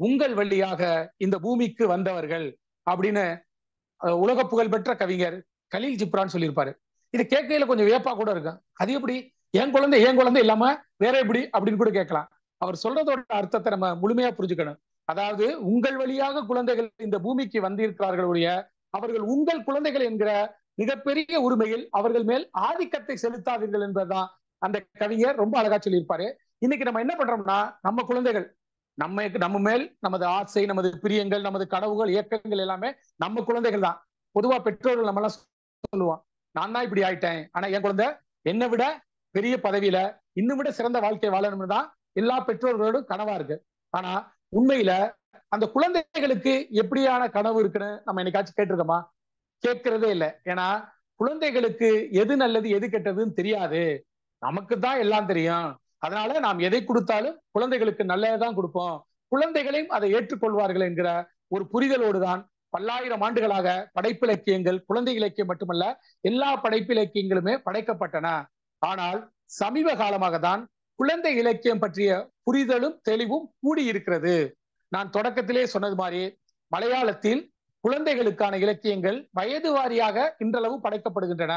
உங்கள் வழியாக இந்த பூமிக்கு வந்தவர்கள் அப்படின்னு அஹ், உலக புகழ்பெற்ற கவிஞர் கலீல் ஜிப்ரான் சொல்லியிருப்பாரு இது கேட்கையில கொஞ்சம் வியப்பா கூட இருக்கும் அது எப்படி என் குழந்தை என் குழந்தை இல்லாம வேற எப்படி அப்படின்னு கூட கேட்கலாம் அவர் சொல்றதோட அர்த்தத்தை நம்ம முழுமையா புரிஞ்சுக்கணும் அதாவது உங்கள் வழியாக குழந்தைகள் இந்த பூமிக்கு வந்திருக்கிறார்கள் ஒழிய அவர்கள் உங்கள் குழந்தைகள் என்கிற மிகப்பெரிய உரிமையில் அவர்கள் மேல் ஆதிக்கத்தை செலுத்தாதீர்கள் என்பதுதான் அந்த கவிஞர் ரொம்ப அழகா சொல்லியிருப்பாரு இன்னைக்கு நம்ம என்ன பண்றோம்னா நம்ம குழந்தைகள் நம்ம நம்ம மேல் நமது ஆசை நமது பிரியங்கள் நமது கனவுகள் இயக்கங்கள் எல்லாமே நம்ம குழந்தைகள் தான் பொதுவா பெற்றோர்கள் நம்ம எல்லாம் சொல்லுவோம் நான் தான் இப்படி ஆயிட்டேன் ஆனா என் குழந்தை என்னை விட பெரிய பதவியில இன்னும் விட சிறந்த வாழ்க்கை வாழணும்னு தான் எல்லா பெற்றோர்களோடும் கனவா இருக்கு ஆனா உண்மையில அந்த குழந்தைகளுக்கு எப்படியான கனவு இருக்குன்னு நம்ம என்னைக்காச்சும் கேட்டிருக்கோமா கேட்கறதே இல்லை ஏன்னா குழந்தைகளுக்கு எது நல்லது எது கெட்டதுன்னு தெரியாது நமக்கு தான் எல்லாம் தெரியும் அதனால நாம் எதை கொடுத்தாலும் குழந்தைகளுக்கு நல்லதான் கொடுப்போம் குழந்தைகளையும் அதை ஏற்றுக்கொள்வார்கள் என்கிற ஒரு புரிதலோடு தான் பல்லாயிரம் ஆண்டுகளாக படைப்பு இலக்கியங்கள் குழந்தை இலக்கியம் மட்டுமல்ல எல்லா படைப்பு இலக்கியங்களுமே படைக்கப்பட்டன ஆனால் சமீப காலமாக தான் குழந்தை இலக்கியம் பற்றிய புரிதலும் தெளிவும் கூடியிருக்கிறது நான் தொடக்கத்திலே சொன்னது மாதிரி மலையாளத்தில் குழந்தைகளுக்கான இலக்கியங்கள் வயது வாரியாக இன்றளவு படைக்கப்படுகின்றன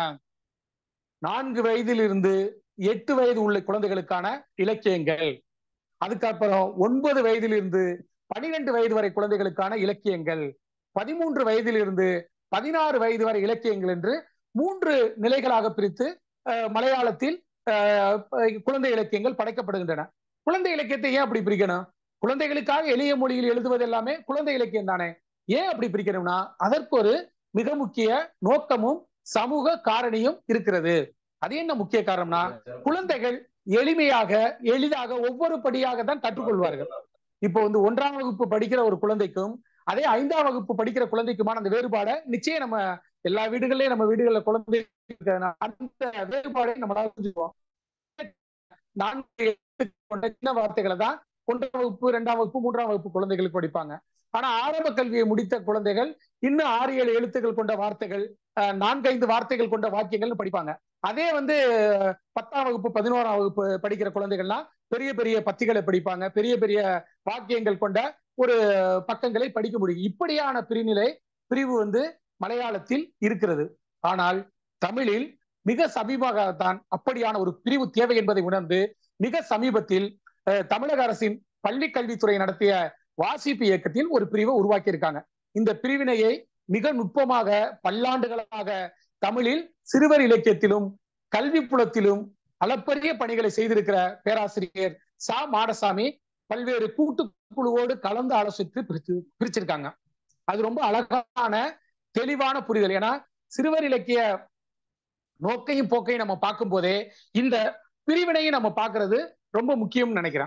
நான்கு வயதிலிருந்து எட்டு வயது உள்ள குழந்தைகளுக்கான இலக்கியங்கள் அதுக்கப்புறம் ஒன்பது வயதிலிருந்து பனிரெண்டு வயது வரை குழந்தைகளுக்கான இலக்கியங்கள் பதிமூன்று வயதிலிருந்து பதினாறு வயது வரை இலக்கியங்கள் என்று மூன்று நிலைகளாக பிரித்து அஹ், மலையாளத்தில் அஹ், குழந்தை இலக்கியங்கள் படைக்கப்படுகின்றன குழந்தை இலக்கியத்தை ஏன் அப்படி பிரிக்கணும் குழந்தைகளுக்காக எளிய மொழியில் எழுதுவது எல்லாமே குழந்தை இலக்கியம் தானே ஏன் அப்படி பிரிக்கணும்னா அதற்கு ஒரு மிக முக்கிய நோக்கமும் சமூக காரணியும் இருக்கிறது அது என்ன முக்கிய காரணம்னா குழந்தைகள் எளிமையாக எளிதாக ஒவ்வொரு படியாக தான் கற்றுக்கொள்வார்கள் இப்போ வந்து ஒன்றாம் வகுப்பு படிக்கிற ஒரு குழந்தைக்கும் அதே ஐந்தாம் வகுப்பு படிக்கிற குழந்தைக்குமான அந்த வேறுபாடை நிச்சயம் நம்ம எல்லா வீடுகள்லயும் நம்ம வீடுகள்ல குழந்தை இருக்கிறதுனால அந்த வேறுபாடை நம்மளால புரிஞ்சுக்குவோம் நான்கு எழுத்து கொண்ட சின்ன வார்த்தைகளை தான் ஒன்றாம் வகுப்பு இரண்டாம் வகுப்பு மூன்றாம் வகுப்பு குழந்தைகளுக்கு படிப்பாங்க ஆனா ஆரம்ப கல்வியை முடித்த குழந்தைகள் இன்னும் ஆறு ஏழு எழுத்துக்கள் கொண்ட வார்த்தைகள் அஹ், நான்கைந்து வார்த்தைகள் கொண்ட வாக்கியங்கள்னு படிப்பாங்க அதே வந்து பத்தாம் வகுப்பு பதினோராம் வகுப்பு படிக்கிற குழந்தைகள்லாம் பெரிய பெரிய பத்திகளை படிப்பாங்க பெரிய பெரிய வாக்கியங்கள் கொண்ட ஒரு பக்கங்களை படிக்க முடியும் இப்படியான பிரிநிலை பிரிவு வந்து மலையாளத்தில் இருக்கிறது ஆனால் தமிழில் மிக சமீபமாகத்தான் அப்படியான ஒரு பிரிவு தேவை என்பதை உணர்ந்து மிக சமீபத்தில் அஹ், தமிழக அரசின் பள்ளி கல்வித்துறை நடத்திய வாசிப்பு இயக்கத்தில் ஒரு பிரிவை உருவாக்கி இருக்காங்க இந்த பிரிவினையை மிக நுட்பமாக பல்லாண்டுகளாக தமிழில் சிறுவர் இலக்கியத்திலும் கல்வி புலத்திலும் அளப்பரிய பணிகளை செய்திருக்கிற பேராசிரியர் சா மாடசாமி பல்வேறு கூட்டுக்குழுவோடு கலந்து ஆலோசித்து பிரிச்சு பிரிச்சிருக்காங்க அது ரொம்ப அழகான தெளிவான புரிதல் ஏன்னா சிறுவர் இலக்கிய நோக்கையும் போக்கையும் நம்ம பார்க்கும் போதே இந்த பிரிவினையும் நம்ம பார்க்கிறது ரொம்ப முக்கியம்னு நினைக்கிறேன்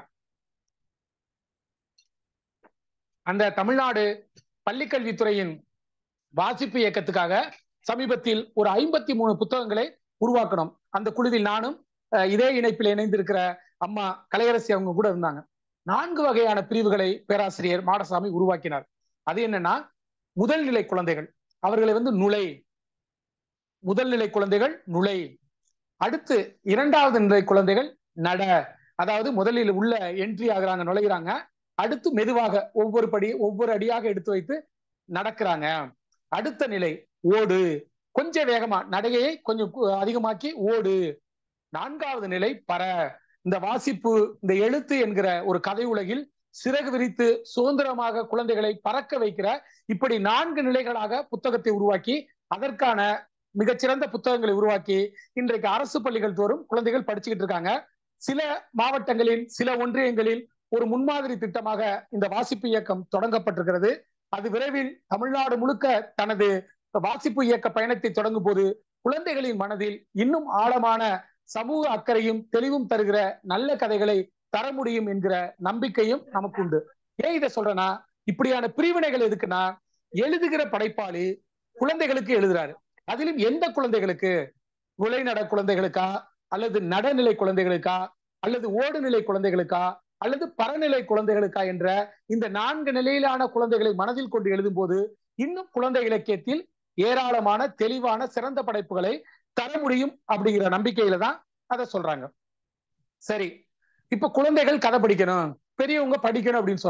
அந்த தமிழ்நாடு பள்ளிக்கல்வித்துறையின் வாசிப்பு இயக்கத்துக்காக சமீபத்தில் ஒரு ஐம்பத்தி மூணு புத்தகங்களை உருவாக்கணும் அந்த குழுவில் நானும் அஹ், இதே இணைப்பில் இணைந்திருக்கிற அம்மா கலையரசி அவங்க கூட இருந்தாங்க நான்கு வகையான பிரிவுகளை பேராசிரியர் மாடசாமி உருவாக்கினார் அது என்னன்னா முதல் நிலை குழந்தைகள் அவர்களை வந்து நுழை முதல் நிலை குழந்தைகள் நுழை அடுத்து இரண்டாவது நிலை குழந்தைகள் நட அதாவது முதலில் உள்ள என்ட்ரி ஆகுறாங்க நுழைகிறாங்க அடுத்து மெதுவாக ஒவ்வொரு படி ஒவ்வொரு அடியாக எடுத்து வைத்து நடக்கிறாங்க அடுத்த நிலை ஓடு கொஞ்சம் வேகமா நடையை கொஞ்சம் கு- அதிகமாக்கி ஓடு நான்காவது நிலை பற இந்த வாசிப்பு இந்த எழுத்து என்கிற ஒரு கதை உலகில் சிறகு விரித்து சுதந்திரமாக குழந்தைகளை பறக்க வைக்கிற இப்படி நான்கு நிலைகளாக புத்தகத்தை உருவாக்கி அதற்கான மிகச்சிறந்த புத்தகங்களை உருவாக்கி இன்றைக்கு அரசு பள்ளிகள் தோறும் குழந்தைகள் படிச்சுக்கிட்டு இருக்காங்க சில மாவட்டங்களில் சில ஒன்றியங்களில் ஒரு முன்மாதிரி திட்டமாக இந்த வாசிப்பு இயக்கம் தொடங்கப்பட்டிருக்கிறது அது விரைவில் தமிழ்நாடு முழுக்க தனது வாசிப்பு இயக்க பயணத்தை தொடங்கும் போது குழந்தைகளின் மனதில் இன்னும் ஆழமான சமூக அக்கறையும் தெளிவும் தருகிற நல்ல கதைகளை தர முடியும் என்கிற நம்பிக்கையும் நமக்கு உண்டு ஏன் இதை சொல்றேன்னா இப்படியான பிரிவினைகள் எதுக்குன்னா எழுதுகிற படைப்பாளி குழந்தைகளுக்கு எழுதுறாரு அதிலும் எந்த குழந்தைகளுக்கு நுழைநட குழந்தைகளுக்கா அல்லது நடநிலை குழந்தைகளுக்கா அல்லது ஓடுநிலை குழந்தைகளுக்கா அல்லது பரநிலை குழந்தைகளுக்கா என்ற இந்த நான்கு நிலையிலான குழந்தைகளை மனதில் கொண்டு எழுதும்போது இன்னும் குழந்தை இலக்கியத்தில் ஏராளமான தெளிவான சிறந்த படைப்புகளை தர முடியும் அப்படிங்கிற நம்பிக்கையில தான் அதை சொல்றாங்க சரி இப்ப குழந்தைகள் கதை படிக்கணும் பெரியவங்க படிக்கணும் அப்படின்னு சொல்றோம்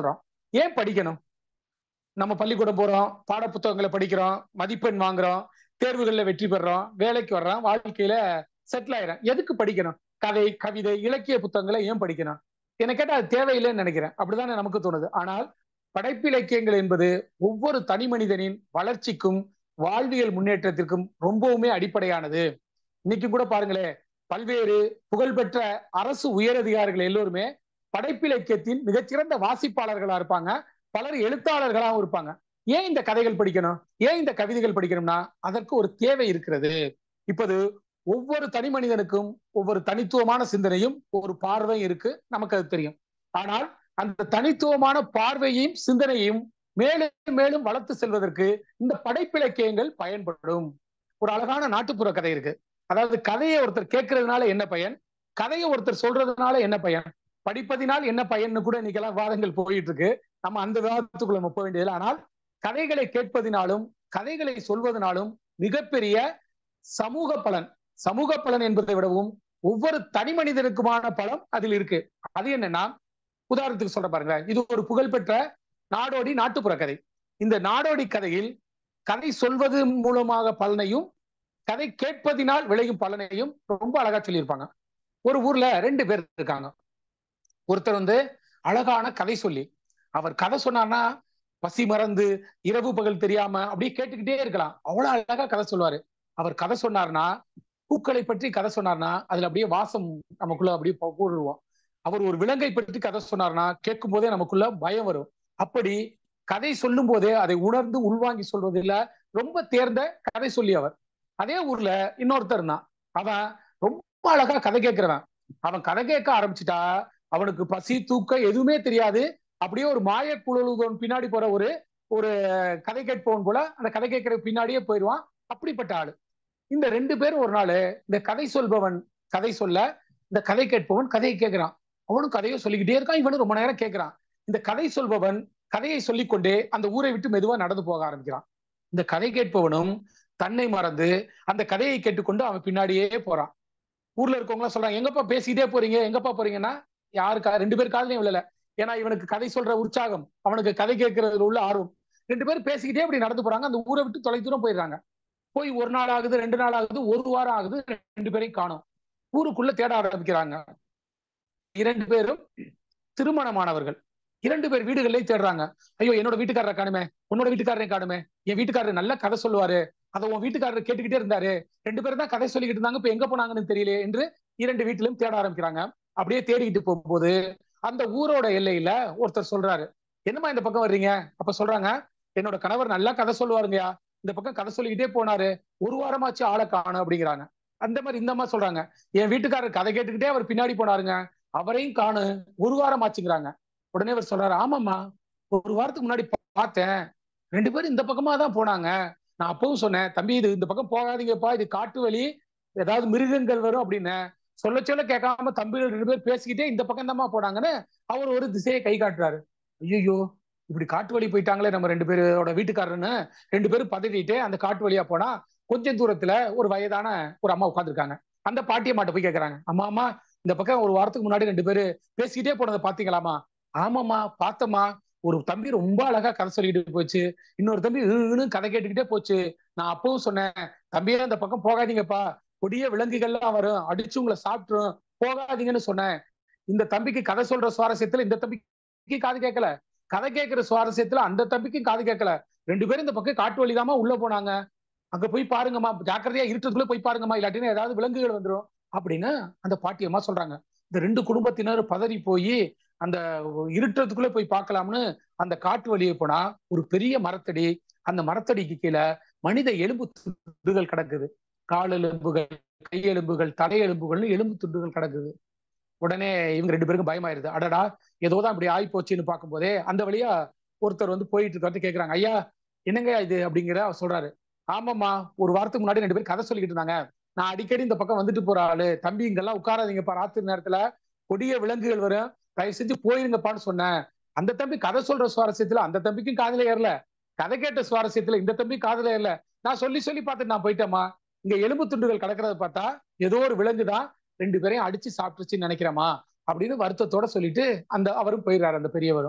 ஏன் படிக்கணும் நம்ம பள்ளிக்கூடம் போறோம் பாட புத்தகங்களை படிக்கிறோம் மதிப்பெண் வாங்குறோம் தேர்வுகள்ல வெற்றி பெறோம் வேலைக்கு வர்றோம் வாழ்க்கையில செட்டில் ஆயிடும் எதுக்கு படிக்கணும் கதை கவிதை இலக்கிய புத்தகங்களை ஏன் படிக்கணும் என்ன கேட்டா அது தேவையில்லைன்னு நினைக்கிறேன் அப்படிதானே நமக்கு தோணுது ஆனால் படைப்பிலக்கியங்கள் என்பது ஒவ்வொரு தனி மனிதனின் வளர்ச்சிக்கும் வாழ்வியல் முன்னேற்றத்திற்கும் ரொம்பவுமே அடிப்படையானது இன்னைக்கு கூட பாருங்களேன் பல்வேறு புகழ்பெற்ற அரசு உயரதிகாரிகள் எல்லோருமே படைப்பிலக்கியத்தின் மிகச்சிறந்த வாசிப்பாளர்களா இருப்பாங்க பலர் எழுத்தாளர்களாகவும் இருப்பாங்க ஏன் இந்த கதைகள் படிக்கணும் ஏன் இந்த கவிதைகள் படிக்கணும்னா அதற்கு ஒரு தேவை இருக்கிறது இப்போது ஒவ்வொரு தனி மனிதனுக்கும் ஒவ்வொரு தனித்துவமான சிந்தனையும் ஒரு பார்வையும் இருக்கு நமக்கு அது தெரியும் ஆனால் அந்த தனித்துவமான பார்வையையும் சிந்தனையும் மேலும் மேலும் வளர்த்து செல்வதற்கு இந்த படைப்பிலக்கியங்கள் பயன்படும் ஒரு அழகான நாட்டுப்புற கதை இருக்கு அதாவது கதையை ஒருத்தர் கேட்கறதுனால என்ன பயன் கதையை ஒருத்தர் சொல்றதுனால என்ன பயன் படிப்பதினால் என்ன பயன்னு கூட இன்னைக்கெல்லாம் வாதங்கள் போயிட்டு இருக்கு நம்ம அந்த விவாதத்துக்குள்ள நம்ம போக வேண்டியதில்லை ஆனால் கதைகளை கேட்பதினாலும் கதைகளை சொல்வதனாலும் மிகப்பெரிய சமூக பலன் சமூக பலன் என்பதை விடவும் ஒவ்வொரு தனி மனிதனுக்குமான பலம் அதில் இருக்கு அது என்னன்னா உதாரணத்துக்கு சொல்ற பாருங்க இது ஒரு புகழ்பெற்ற நாடோடி நாட்டுப்புற கதை இந்த நாடோடி கதையில் கதை சொல்வது மூலமாக பலனையும் கதை கேட்பதினால் விளையும் பலனையும் ரொம்ப அழகா சொல்லியிருப்பாங்க ஒரு ஊர்ல ரெண்டு பேர் இருக்காங்க ஒருத்தர் வந்து அழகான கதை சொல்லி அவர் கதை சொன்னார்னா பசி மறந்து இரவு பகல் தெரியாம அப்படியே கேட்டுக்கிட்டே இருக்கலாம் அவ்வளவு அழகா கதை சொல்லுவாரு அவர் கதை சொன்னார்னா பூக்களை பற்றி கதை சொன்னார்னா அதுல அப்படியே வாசம் நமக்குள்ள அப்படியே போடுவோம் அவர் ஒரு விலங்கை பற்றி கதை சொன்னார்னா கேட்கும் போதே நமக்குள்ள பயம் வரும் அப்படி கதை சொல்லும் போதே அதை உணர்ந்து உள்வாங்கி சொல்வதில்ல ரொம்ப தேர்ந்த கதை சொல்லி அவர் அதே ஊர்ல இன்னொருத்தர் தான் அவன் ரொம்ப அழகா கதை கேட்கிறவன் அவன் கதை கேட்க ஆரம்பிச்சுட்டா அவனுக்கு பசி தூக்கம் எதுவுமே தெரியாது அப்படியே ஒரு மாய குழலுதவன் பின்னாடி போற ஒரு ஒரு கதை கேட்பவன் போல அந்த கதை கேட்கிற பின்னாடியே போயிடுவான் அப்படிப்பட்ட ஆளு இந்த ரெண்டு பேரும் ஒரு நாள் இந்த கதை சொல்பவன் கதை சொல்ல இந்த கதை கேட்பவன் கதையை கேட்கிறான் அவனும் கதையை சொல்லிக்கிட்டே இருக்கான் இவனும் ரொம்ப நேரம் கேட்கிறான் இந்த கதை சொல்பவன் கதையை சொல்லிக்கொண்டே அந்த ஊரை விட்டு மெதுவா நடந்து போக ஆரம்பிக்கிறான் இந்த கதை கேட்பவனும் தன்னை மறந்து அந்த கதையை கேட்டுக்கொண்டு அவன் பின்னாடியே போறான் ஊர்ல இருக்கவங்க சொல்றாங்க எங்கப்பா பேசிக்கிட்டே போறீங்க எங்கப்பா போறீங்கன்னா யாருக்கா ரெண்டு பேர் காதலையும் விழல ஏன்னா இவனுக்கு கதை சொல்ற உற்சாகம் அவனுக்கு கதை கேட்கறதுல உள்ள ஆர்வம் ரெண்டு பேரும் பேசிக்கிட்டே அப்படி நடந்து போறாங்க அந்த ஊரை விட்டு தொலை தூரம் போயிடுறாங்க போய் ஒரு நாள் ஆகுது ரெண்டு நாள் ஆகுது ஒரு வாரம் ஆகுது ரெண்டு பேரையும் காணும் ஊருக்குள்ள தேட ஆரம்பிக்கிறாங்க இரண்டு பேரும் திருமணமானவர்கள் இரண்டு பேர் வீடுகளே தேடுறாங்க ஐயோ என்னோட வீட்டுக்காரரை காணுமே உன்னோட வீட்டுக்காரரை காணுமே என் வீட்டுக்காரர் நல்ல கதை சொல்லுவாரு அதை உன் வீட்டுக்காரர் கேட்டுக்கிட்டே இருந்தாரு ரெண்டு பேரும் தான் கதை சொல்லிக்கிட்டு இருந்தாங்க இப்ப எங்க போனாங்கன்னு தெரியல என்று இரண்டு வீட்டிலும் தேட ஆரம்பிக்கிறாங்க அப்படியே தேடிக்கிட்டு போகும்போது அந்த ஊரோட எல்லையில ஒருத்தர் சொல்றாரு என்னம்மா இந்த பக்கம் வர்றீங்க அப்ப சொல்றாங்க என்னோட கணவர் நல்லா கதை சொல்லுவாருங்கயா இந்த பக்கம் கதை சொல்லிக்கிட்டே போனாரு ஒரு வாரமாச்சு ஆளை காணும் அப்படிங்கிறாங்க அந்த மாதிரி இந்த மாதிரி சொல்றாங்க என் வீட்டுக்காரர் கதை கேட்டுக்கிட்டே அவர் பின்னாடி போனாருங்க அவரையும் காணு ஒரு வாரம் ஆச்சுங்கிறாங்க உடனே அவர் சொல்றாரு ஆமாம்மா ஒரு வாரத்துக்கு முன்னாடி பார்த்தேன் ரெண்டு பேரும் இந்த பக்கமா தான் போனாங்க நான் அப்பவும் சொன்னேன் தம்பி இது இந்த பக்கம் போகாதீங்கப்பா இது காட்டு வழி ஏதாவது மிருகங்கள் வரும் அப்படின்னு சொல்ல சொல்ல கேட்காம தம்பிகள் ரெண்டு பேர் பேசிக்கிட்டே இந்த பக்கம் தாம்மா போனாங்கன்னு அவர் ஒரு திசையை கை காட்டுறாரு ஐயோ இப்படி காட்டு வழி போயிட்டாங்களே நம்ம ரெண்டு பேரோட வீட்டுக்காரன்னு ரெண்டு பேரும் பதறிட்டு அந்த காட்டு வழியா போனா கொஞ்சம் தூரத்துல ஒரு வயதான ஒரு அம்மா உட்காந்துருக்காங்க அந்த பாட்டியை மாட்ட போய் கேட்கறாங்க அம்மா அம்மா இந்த பக்கம் ஒரு வாரத்துக்கு முன்னாடி ரெண்டு பேரு பேசிக்கிட்டே போனதை பாத்தீங்களாமா ஆமாம்மா பார்த்தம்மா ஒரு தம்பி ரொம்ப அழகா கதை சொல்லிட்டு போச்சு இன்னொரு தம்பி இன்னு கதை கேட்டுக்கிட்டே போச்சு நான் அப்பவும் சொன்னேன் தம்பியே அந்த பக்கம் போகாதீங்கப்பா கொடிய விலங்குகள்லாம் வரும் அடிச்சு உங்களை சாப்பிட்டுரும் போகாதீங்கன்னு சொன்னேன் இந்த தம்பிக்கு கதை சொல்ற சுவாரஸ்யத்துல இந்த தம்பிக்கு காது கேட்கல கதை கேட்கிற சுவாரஸ்யத்துல அந்த தம்பிக்கும் காது கேட்கல ரெண்டு பேரும் இந்த பக்கம் காட்டு வழிதாமா உள்ள போனாங்க அங்க போய் பாருங்கம்மா ஜாக்கிரதையா இருட்டுக்குள்ள போய் பாருங்கம்மா இல்லாட்டினா ஏதாவது விலங்குகள் வந்துடும் அப்படின்னு அந்த பாட்டியம்மா சொல்றாங்க இந்த ரெண்டு குடும்பத்தினர் பதறி போய் அந்த இருட்டுறதுக்குள்ள போய் பார்க்கலாம்னு அந்த காட்டு வழியே போனா ஒரு பெரிய மரத்தடி அந்த மரத்தடிக்கு கீழே மனித எலும்பு துண்டுகள் கிடக்குது கால் எலும்புகள் கை எலும்புகள் தலை எலும்புகள்னு எலும்பு துண்டுகள் கிடக்குது உடனே இவங்க ரெண்டு பேருக்கும் பயமாயிருது அடடா ஏதோதான் இப்படி ஆகி போச்சுன்னு பார்க்கும்போதே அந்த வழியா ஒருத்தர் வந்து போயிட்டு இருக்காரு கேக்குறாங்க ஐயா என்னங்க இது அப்படிங்கிற அவர் சொல்றாரு ஆமாம்மா ஒரு வாரத்துக்கு முன்னாடி ரெண்டு பேரும் கதை சொல்லிக்கிட்டு இருந்தாங்க நான் அடிக்கடி இந்த பக்கம் வந்துட்டு போற ஆளு தம்பி இங்கெல்லாம் உட்காராதீங்கப்பா ராத்திரி நேரத்துல கொடிய விலங்குகள் வரும் தயவு செஞ்சு போயிருங்கப்பான்னு சொன்னேன் அந்த தம்பி கதை சொல்ற சுவாரஸ்யத்துல அந்த தம்பிக்கும் காதல ஏறல கதை கேட்ட சுவாரஸ்யத்துல இந்த தம்பி காதல ஏறல நான் சொல்லி சொல்லி பார்த்துட்டு நான் போயிட்டேம்மா இங்க எலும்பு துண்டுகள் கிடக்கிறத பார்த்தா ஏதோ ஒரு விலங்கு தான் ரெண்டு பேரையும் அடிச்சு சாப்பிட்டுச்சுன்னு நினைக்கிறேமா அப்படின்னு வருத்தத்தோட சொல்லிட்டு அந்த அவரும் போயிடுறாரு அந்த பெரியவரும்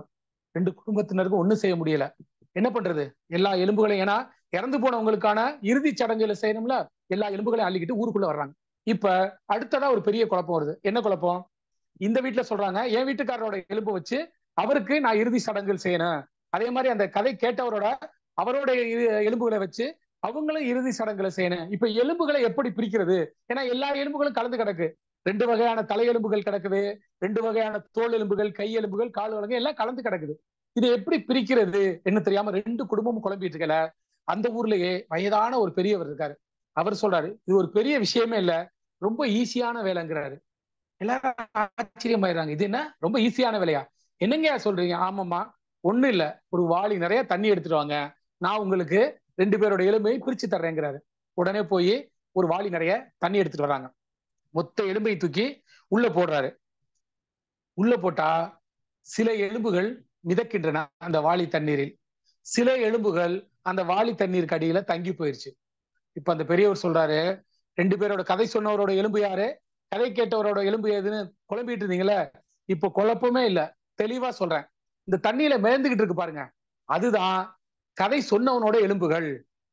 ரெண்டு குடும்பத்தினருக்கும் ஒண்ணும் செய்ய முடியல என்ன பண்றது எல்லா எலும்புகளையும் ஏன்னா இறந்து போனவங்களுக்கான இறுதி சடங்குகளை செய்யணும்ல எல்லா எலும்புகளையும் அள்ளிக்கிட்டு ஊருக்குள்ள வர்றாங்க இப்ப அடுத்ததா ஒரு பெரிய குழப்பம் வருது என்ன குழப்பம் இந்த வீட்டுல சொல்றாங்க என் வீட்டுக்காரரோட எலும்பு வச்சு அவருக்கு நான் இறுதி சடங்குகள் செய்யணும் அதே மாதிரி அந்த கதை கேட்டவரோட அவரோட எலும்புகளை வச்சு அவங்களும் இறுதி சடங்குகளை செய்யணும் இப்ப எலும்புகளை எப்படி பிரிக்கிறது ஏன்னா எல்லா எலும்புகளும் கலந்து கிடக்கு ரெண்டு வகையான தலை எலும்புகள் கிடக்குது ரெண்டு வகையான தோல் எலும்புகள் கை எலும்புகள் கால் வழங்கு எல்லாம் கலந்து கிடக்குது இதை எப்படி பிரிக்கிறது என்ன தெரியாம ரெண்டு குடும்பமும் குழம்பிட்டு இருக்கல அந்த ஊர்லயே வயதான ஒரு பெரியவர் இருக்காரு அவர் சொல்றாரு இது ஒரு பெரிய விஷயமே இல்ல ரொம்ப ஈஸியான வேலைங்கிறாரு எல்லாரும் ஆச்சரியமாயிடுறாங்க இது என்ன ரொம்ப ஈஸியான வேலையா என்னங்க சொல்றீங்க ஆமாம்மா ஒண்ணு இல்ல ஒரு வாளி நிறைய தண்ணி எடுத்துட்டு வாங்க நான் உங்களுக்கு ரெண்டு பேரோட எலும்பையும் பிரிச்சு தர்றேங்கிறாரு உடனே போய் ஒரு வாளி நிறைய தண்ணி எடுத்துட்டு வராங்க மொத்த எலும்பை தூக்கி உள்ள போடுறாரு உள்ள போட்டா சில எலும்புகள் மிதக்கின்றன அந்த வாளி தண்ணீரில் சில எலும்புகள் அந்த வாளி தண்ணீருக்கு அடியில தங்கி போயிருச்சு இப்ப அந்த பெரியவர் சொல்றாரு ரெண்டு பேரோட கதை சொன்னவரோட எலும்பு யாரு கதை கேட்டவரோட எலும்பு எதுன்னு குழம்பிட்டு இருந்தீங்களே இப்போ குழப்பமே இல்ல தெளிவா சொல்றேன் இந்த தண்ணியில மேந்துகிட்டு இருக்கு பாருங்க அதுதான் கதை சொன்னவனோட எலும்புகள்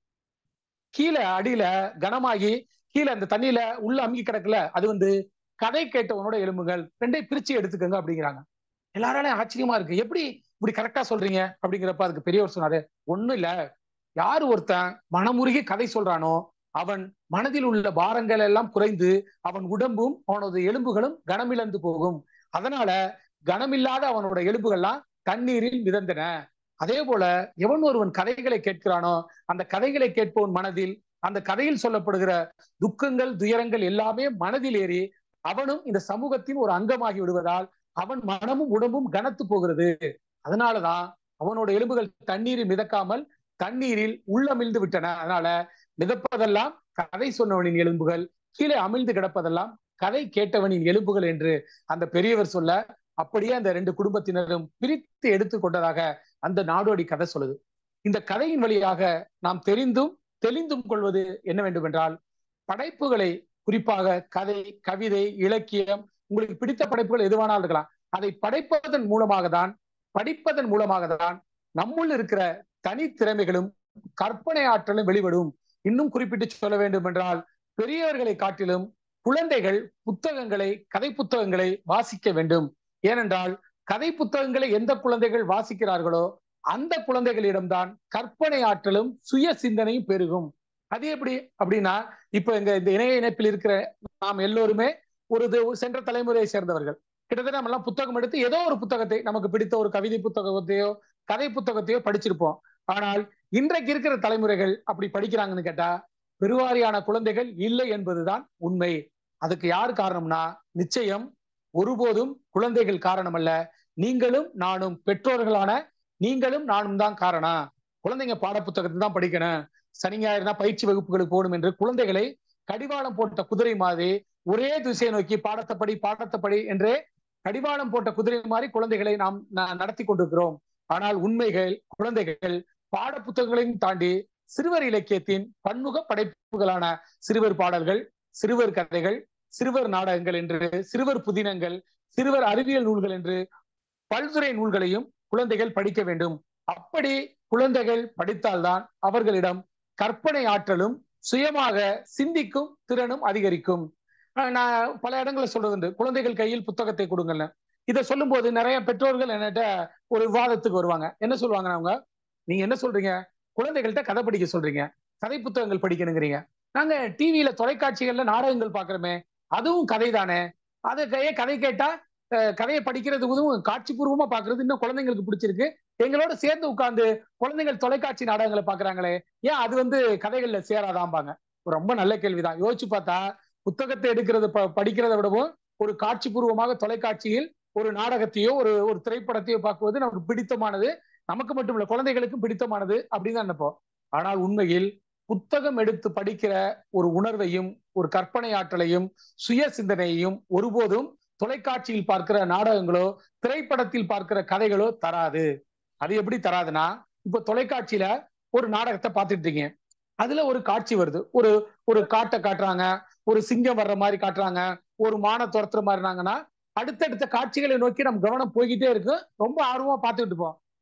கீழே அடியில கனமாகி கீழே அந்த தண்ணியில உள்ள அமுகி கிடக்குல அது வந்து கதை கேட்டவனோட எலும்புகள் ரெண்டையும் பிரிச்சு எடுத்துக்கோங்க அப்படிங்கிறாங்க எல்லாராலையும் ஆச்சரியமா இருக்கு எப்படி இப்படி கரெக்டா சொல்றீங்க அப்படிங்கிறப்ப அதுக்கு பெரியவர் சொன்னாரு ஒண்ணும் இல்ல யார் ஒருத்தன் மனமுருகி கதை சொல்றானோ அவன் மனதில் உள்ள பாரங்கள் எல்லாம் குறைந்து அவன் உடம்பும் அவனது எலும்புகளும் கனமிழந்து போகும் அதனால கனமில்லாத அவனோட எலும்புகள்லாம் தண்ணீரில் மிதந்தன அதே போல எவன் ஒருவன் கதைகளை கேட்கிறானோ அந்த கதைகளை கேட்பவன் மனதில் அந்த கதையில் சொல்லப்படுகிற துக்கங்கள் துயரங்கள் எல்லாமே மனதில் ஏறி அவனும் இந்த சமூகத்தின் ஒரு அங்கமாகி விடுவதால் அவன் மனமும் உடம்பும் கனத்து போகிறது அதனாலதான் அவனோட எலும்புகள் தண்ணீரில் மிதக்காமல் தண்ணீரில் உள்ளமிழ்ந்து விட்டன அதனால மிதப்பதெல்லாம் கதை சொன்னவனின் எலும்புகள் கீழே அமிழ்ந்து கிடப்பதெல்லாம் கதை கேட்டவனின் எலும்புகள் என்று அந்த பெரியவர் சொல்ல அப்படியே அந்த ரெண்டு குடும்பத்தினரும் பிரித்து எடுத்து கொண்டதாக அந்த நாடோடி கதை சொல்லுது இந்த கதையின் வழியாக நாம் தெரிந்தும் தெளிந்தும் கொள்வது என்ன வேண்டும் என்றால் படைப்புகளை குறிப்பாக கதை கவிதை இலக்கியம் உங்களுக்கு பிடித்த படைப்புகள் எதுவானாலும் இருக்கலாம் அதை படைப்பதன் மூலமாக தான் படிப்பதன் மூலமாக தான் நம்முள் இருக்கிற தனித்திறமைகளும் கற்பனை ஆற்றலும் வெளிப்படும் இன்னும் குறிப்பிட்டு சொல்ல வேண்டும் என்றால் பெரியவர்களை காட்டிலும் குழந்தைகள் புத்தகங்களை கதை புத்தகங்களை வாசிக்க வேண்டும் ஏனென்றால் கதை புத்தகங்களை எந்த குழந்தைகள் வாசிக்கிறார்களோ அந்த குழந்தைகளிடம்தான் கற்பனை ஆற்றலும் சுய சிந்தனையும் பெருகும் அது எப்படி அப்படின்னா இப்ப எங்க இந்த இணைய இணைப்பில் இருக்கிற நாம் எல்லோருமே ஒரு சென்ற தலைமுறையை சேர்ந்தவர்கள் கிட்டத்தட்ட நம்ம எல்லாம் புத்தகம் எடுத்து ஏதோ ஒரு புத்தகத்தை நமக்கு பிடித்த ஒரு கவிதை புத்தகத்தையோ கதை புத்தகத்தையோ படிச்சிருப்போம் ஆனால் இன்றைக்கு இருக்கிற தலைமுறைகள் அப்படி படிக்கிறாங்கன்னு கேட்டா பெருவாரியான குழந்தைகள் இல்லை என்பதுதான் உண்மை அதுக்கு யார் காரணம்னா நிச்சயம் ஒருபோதும் குழந்தைகள் காரணம் அல்ல நீங்களும் நானும் பெற்றோர்களான நீங்களும் நானும் தான் காரணம் குழந்தைங்க பாடப்புத்தகத்தை தான் படிக்கணும் சனி ஞாயிறுனா பயிற்சி வகுப்புகளுக்கு போகணும் என்று குழந்தைகளை கடிவாளம் போட்ட குதிரை மாதிரி ஒரே திசையை நோக்கி பாடத்தப்படி பாடத்தப்படி என்றே கடிவாளம் போட்ட குதிரை மாதிரி குழந்தைகளை நாம் நடத்தி கொண்டிருக்கிறோம் ஆனால் உண்மைகள் குழந்தைகள் பாட புத்தகங்களையும் தாண்டி சிறுவர் இலக்கியத்தின் பன்முக படைப்புகளான சிறுவர் பாடல்கள் சிறுவர் கதைகள் சிறுவர் நாடகங்கள் என்று சிறுவர் புதினங்கள் சிறுவர் அறிவியல் நூல்கள் என்று பல்துறை நூல்களையும் குழந்தைகள் படிக்க வேண்டும் அப்படி குழந்தைகள் படித்தால்தான் அவர்களிடம் கற்பனை ஆற்றலும் சுயமாக சிந்திக்கும் திறனும் அதிகரிக்கும் நான் பல இடங்களை சொல்றது உண்டு குழந்தைகள் கையில் புத்தகத்தை கொடுங்கல்ல இதை சொல்லும் போது நிறைய பெற்றோர்கள் என்கிட்ட ஒரு விவாதத்துக்கு வருவாங்க என்ன சொல்லுவாங்க அவங்க நீங்க என்ன சொல்றீங்க குழந்தைகள்கிட்ட கதை படிக்க சொல்றீங்க கதை புத்தகங்கள் படிக்கணுங்கிறீங்க நாங்க டிவியில தொலைக்காட்சிகள்ல நாடகங்கள் பாக்குறோமே அதுவும் கதை தானே அது கையே கதை கேட்டா கதையை படிக்கிறது உதவும் காட்சி பூர்வமா பாக்குறது இன்னும் குழந்தைங்களுக்கு பிடிச்சிருக்கு எங்களோட சேர்ந்து உட்கார்ந்து குழந்தைகள் தொலைக்காட்சி நாடகங்களை பாக்குறாங்களே ஏன் அது வந்து கதைகள்ல சேராதாம்பாங்க ரொம்ப நல்ல கேள்விதான் யோசிச்சு பார்த்தா புத்தகத்தை எடுக்கிறது படிக்கிறத விடவும் ஒரு காட்சி பூர்வமாக தொலைக்காட்சியில் ஒரு நாடகத்தையோ ஒரு ஒரு திரைப்படத்தையோ பார்க்குவது நமக்கு பிடித்தமானது நமக்கு மட்டும் இல்ல குழந்தைகளுக்கும் பிடித்தமானது அப்படின்னு தான் நினைப்போம் ஆனால் உண்மையில் புத்தகம் எடுத்து படிக்கிற ஒரு உணர்வையும் ஒரு கற்பனை ஆற்றலையும் சுய சிந்தனையையும் ஒருபோதும் தொலைக்காட்சியில் பார்க்கிற நாடகங்களோ திரைப்படத்தில் பார்க்கிற கதைகளோ தராது அது எப்படி தராதுன்னா இப்ப தொலைக்காட்சியில ஒரு நாடகத்தை பார்த்துட்டு இருக்கீங்க அதுல ஒரு காட்சி வருது ஒரு ஒரு காட்டை காட்டுறாங்க ஒரு சிங்கம் வர்ற மாதிரி காட்டுறாங்க ஒரு மான துரத்துற மாதிரினாங்கன்னா அடுத்தடுத்த காட்சிகளை நோக்கி நம்ம கவனம் போய்கிட்டே இருக்கு ரொம்ப ஆர்வமா பார்த்துக்கிட்டு இருப்போம்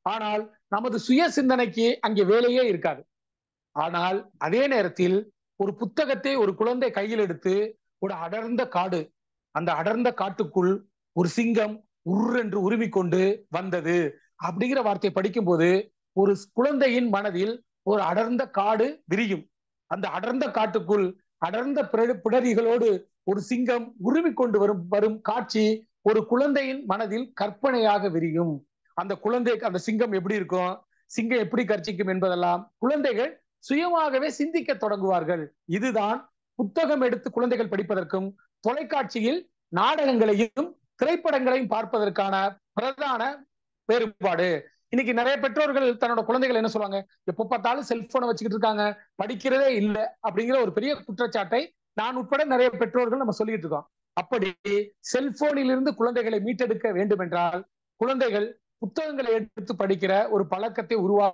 ஆனால் நமது சுய சிந்தனைக்கு அங்கே வேலையே இருக்காது ஆனால் அதே நேரத்தில் ஒரு புத்தகத்தை ஒரு குழந்தை கையில் எடுத்து ஒரு அடர்ந்த காடு அந்த அடர்ந்த காட்டுக்குள் ஒரு சிங்கம் உர் என்று உருவி கொண்டு வந்தது அப்படிங்கிற வார்த்தையை படிக்கும் போது ஒரு குழந்தையின் மனதில் ஒரு அடர்ந்த காடு விரியும் அந்த அடர்ந்த காட்டுக்குள் அடர்ந்த பிடரிகளோடு ஒரு சிங்கம் உருவி கொண்டு வரும் வரும் காட்சி ஒரு குழந்தையின் மனதில் கற்பனையாக விரியும் அந்த குழந்தை அந்த சிங்கம் எப்படி இருக்கும் சிங்கம் எப்படி கர்ச்சிக்கும் என்பதெல்லாம் குழந்தைகள் சுயமாகவே சிந்திக்க தொடங்குவார்கள் இதுதான் புத்தகம் எடுத்து குழந்தைகள் படிப்பதற்கும் தொலைக்காட்சியில் நாடகங்களையும் திரைப்படங்களையும் பார்ப்பதற்கான பிரதான வேறுபாடு இன்னைக்கு நிறைய பெற்றோர்கள் தன்னோட குழந்தைகள் என்ன சொல்லுவாங்க எப்ப பார்த்தாலும் செல்போனை வச்சுக்கிட்டு இருக்காங்க படிக்கிறதே இல்லை அப்படிங்கிற ஒரு பெரிய குற்றச்சாட்டை நான் உட்பட நிறைய பெற்றோர்கள் நம்ம சொல்லிட்டு இருக்கோம் அப்படி செல்போனில் இருந்து குழந்தைகளை மீட்டெடுக்க வேண்டும் என்றால் குழந்தைகள் புத்தகங்களை எடுத்து படிக்கிற ஒரு பழக்கத்தை உருவா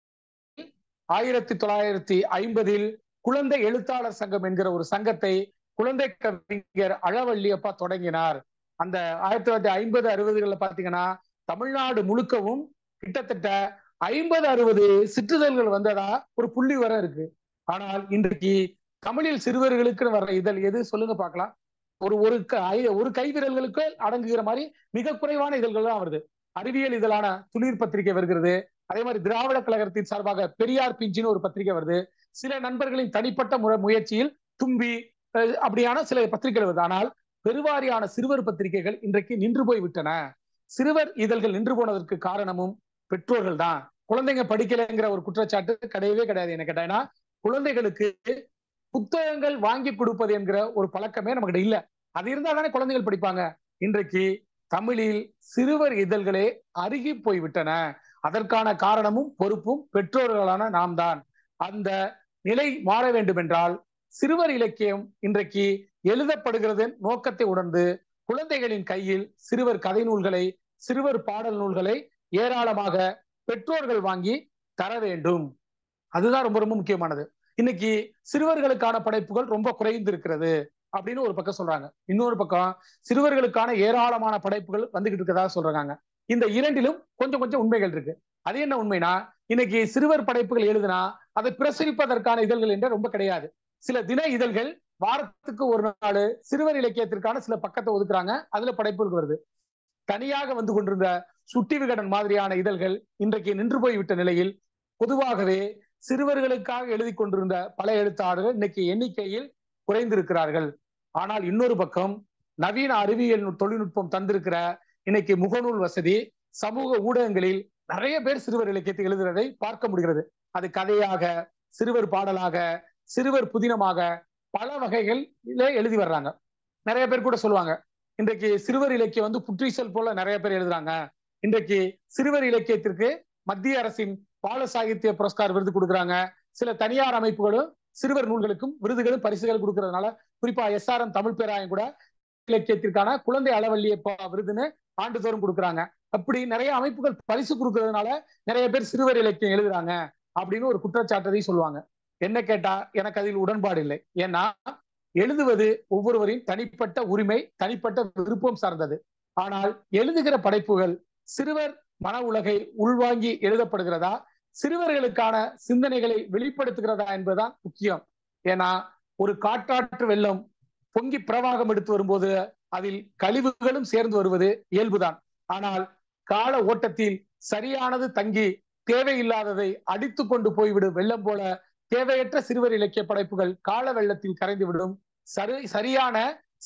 ஆயிரத்தி தொள்ளாயிரத்தி ஐம்பதில் குழந்தை எழுத்தாளர் சங்கம் என்கிற ஒரு சங்கத்தை குழந்தை கவிஞர் அழவள்ளியப்பா தொடங்கினார் அந்த ஆயிரத்தி தொள்ளாயிரத்தி ஐம்பது அறுபதுகளில் பாத்தீங்கன்னா தமிழ்நாடு முழுக்கவும் கிட்டத்தட்ட ஐம்பது அறுபது சிற்றுதல்கள் வந்ததா ஒரு புள்ளி வர இருக்கு ஆனால் இன்றைக்கு தமிழில் சிறுவர்களுக்கு வர்ற இதழ் எது சொல்லுங்க பார்க்கலாம் ஒரு ஒரு ஒரு கைவிரல்களுக்கு அடங்குகிற மாதிரி மிக குறைவான இதழ்கள் தான் வருது அறிவியல் இதழான துளிர் பத்திரிகை வருகிறது அதே மாதிரி திராவிட கழகத்தின் சார்பாக பெரியார் பிஞ்சின்னு ஒரு பத்திரிகை வருது சில நண்பர்களின் தனிப்பட்ட முறை முயற்சியில் தும்பி அப்படியான சில பத்திரிகைகள் வருது ஆனால் பெருவாரியான சிறுவர் பத்திரிகைகள் இன்றைக்கு நின்று போய் விட்டன சிறுவர் இதழ்கள் நின்று போனதற்கு காரணமும் பெற்றோர்கள் தான் குழந்தைங்க படிக்கலைங்கிற ஒரு குற்றச்சாட்டு கிடையவே கிடையாது என்ன கேட்டா குழந்தைகளுக்கு புத்தகங்கள் வாங்கி கொடுப்பது என்கிற ஒரு பழக்கமே நமக்கு இல்ல அது இருந்தா தானே குழந்தைகள் படிப்பாங்க இன்றைக்கு தமிழில் சிறுவர் இதழ்களே அருகி போய்விட்டன அதற்கான காரணமும் பொறுப்பும் பெற்றோர்களான நாம் தான் அந்த நிலை மாற வேண்டும் என்றால் சிறுவர் இலக்கியம் இன்றைக்கு எழுதப்படுகிறது நோக்கத்தை உணர்ந்து குழந்தைகளின் கையில் சிறுவர் கதை நூல்களை சிறுவர் பாடல் நூல்களை ஏராளமாக பெற்றோர்கள் வாங்கி தர வேண்டும் அதுதான் ரொம்ப ரொம்ப முக்கியமானது இன்னைக்கு சிறுவர்களுக்கான படைப்புகள் ரொம்ப குறைந்து இருக்கிறது அப்படின்னு ஒரு பக்கம் சொல்றாங்க இன்னொரு பக்கம் சிறுவர்களுக்கான ஏராளமான படைப்புகள் வந்துகிட்டு இருக்கதா சொல்றாங்க இந்த இரண்டிலும் கொஞ்சம் கொஞ்சம் உண்மைகள் இருக்கு அது என்ன உண்மைனா இன்னைக்கு சிறுவர் படைப்புகள் எழுதுனா அதை பிரசுரிப்பதற்கான இதழ்கள் என்ற ரொம்ப கிடையாது சில தின இதழ்கள் வாரத்துக்கு ஒரு நாள் சிறுவர் இலக்கியத்திற்கான சில பக்கத்தை ஒதுக்குறாங்க அதுல படைப்புகள் வருது தனியாக வந்து கொண்டிருந்த சுட்டி விகடன் மாதிரியான இதழ்கள் இன்றைக்கு நின்று போய்விட்ட நிலையில் பொதுவாகவே சிறுவர்களுக்காக எழுதி கொண்டிருந்த பல எழுத்தாளர்கள் இன்னைக்கு எண்ணிக்கையில் குறைந்திருக்கிறார்கள் ஆனால் இன்னொரு பக்கம் நவீன அறிவியல் தொழில்நுட்பம் தந்திருக்கிற இன்னைக்கு முகநூல் வசதி சமூக ஊடகங்களில் நிறைய பேர் சிறுவர் இலக்கியத்தை எழுதுறதை பார்க்க முடிகிறது அது கதையாக சிறுவர் பாடலாக சிறுவர் புதினமாக பல வகைகளிலே எழுதி வர்றாங்க நிறைய பேர் கூட சொல்லுவாங்க இன்றைக்கு சிறுவர் இலக்கியம் வந்து புற்றீசல் போல நிறைய பேர் எழுதுறாங்க இன்றைக்கு சிறுவர் இலக்கியத்திற்கு மத்திய அரசின் பால சாகித்ய புரஸ்கார் விருது கொடுக்குறாங்க சில தனியார் அமைப்புகளும் சிறுவர் நூல்களுக்கும் விருதுகளும் பரிசுகள் கொடுக்கறதுனால குறிப்பா எஸ் ஆர் எம் தமிழ் பேராயம் கூட இலக்கியத்திற்கான குழந்தை அளவல்லியப்பா விருதுன்னு ஆண்டுதோறும் கொடுக்குறாங்க அப்படி நிறைய அமைப்புகள் பரிசு கொடுக்கறதுனால நிறைய பேர் சிறுவர் இலக்கியம் எழுதுறாங்க அப்படின்னு ஒரு குற்றச்சாட்டத்தையும் சொல்லுவாங்க என்ன கேட்டா எனக்கு அதில் உடன்பாடு இல்லை ஏன்னா எழுதுவது ஒவ்வொருவரின் தனிப்பட்ட உரிமை தனிப்பட்ட விருப்பம் சார்ந்தது ஆனால் எழுதுகிற படைப்புகள் சிறுவர் மன உலகை உள்வாங்கி எழுதப்படுகிறதா சிறுவர்களுக்கான சிந்தனைகளை வெளிப்படுத்துகிறதா என்பதுதான் முக்கியம் ஏன்னா ஒரு காட்டாற்று வெள்ளம் பொங்கி பிரவாகம் எடுத்து வரும்போது அதில் கழிவுகளும் சேர்ந்து வருவது இயல்புதான் ஆனால் கால ஓட்டத்தில் சரியானது தங்கி தேவையில்லாததை அடித்து கொண்டு போய்விடும் வெள்ளம் போல தேவையற்ற சிறுவர் இலக்கிய படைப்புகள் கால வெள்ளத்தில் கரைந்துவிடும் சரி சரியான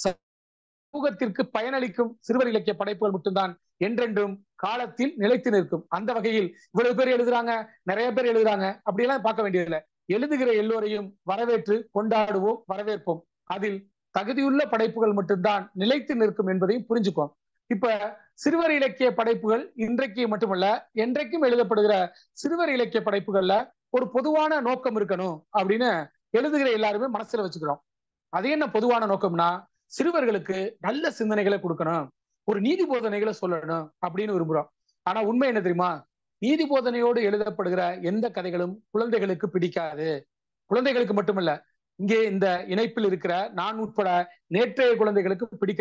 சமூகத்திற்கு பயனளிக்கும் சிறுவர் இலக்கிய படைப்புகள் மட்டும்தான் என்றென்றும் காலத்தில் நிலைத்து நிற்கும் அந்த வகையில் இவ்வளவு பேர் எழுதுறாங்க நிறைய பேர் எழுதுறாங்க அப்படியெல்லாம் பார்க்க வேண்டியதில்லை எழுதுகிற எல்லோரையும் வரவேற்று கொண்டாடுவோம் வரவேற்போம் அதில் தகுதியுள்ள படைப்புகள் மட்டும்தான் நிலைத்து நிற்கும் என்பதையும் புரிஞ்சுக்கோம் இப்ப சிறுவர் இலக்கிய படைப்புகள் இன்றைக்கு மட்டுமல்ல என்றைக்கும் எழுதப்படுகிற சிறுவர் இலக்கிய படைப்புகள்ல ஒரு பொதுவான நோக்கம் இருக்கணும் அப்படின்னு எழுதுகிற எல்லாருமே மனசுல வச்சுக்கிறோம் அது என்ன பொதுவான நோக்கம்னா சிறுவர்களுக்கு நல்ல சிந்தனைகளை கொடுக்கணும் ஒரு நீதி போதனைகளை சொல்லணும் அப்படின்னு விரும்புறோம் ஆனா உண்மை என்ன தெரியுமா நீதி போதனையோடு எழுதப்படுகிற எந்த கதைகளும் குழந்தைகளுக்கு பிடிக்காது குழந்தைகளுக்கு மட்டுமல்ல இங்கே இந்த இணைப்பில் இருக்கிற நான் உட்பட நேற்றைய குழந்தைகளுக்கு பிடிக்காது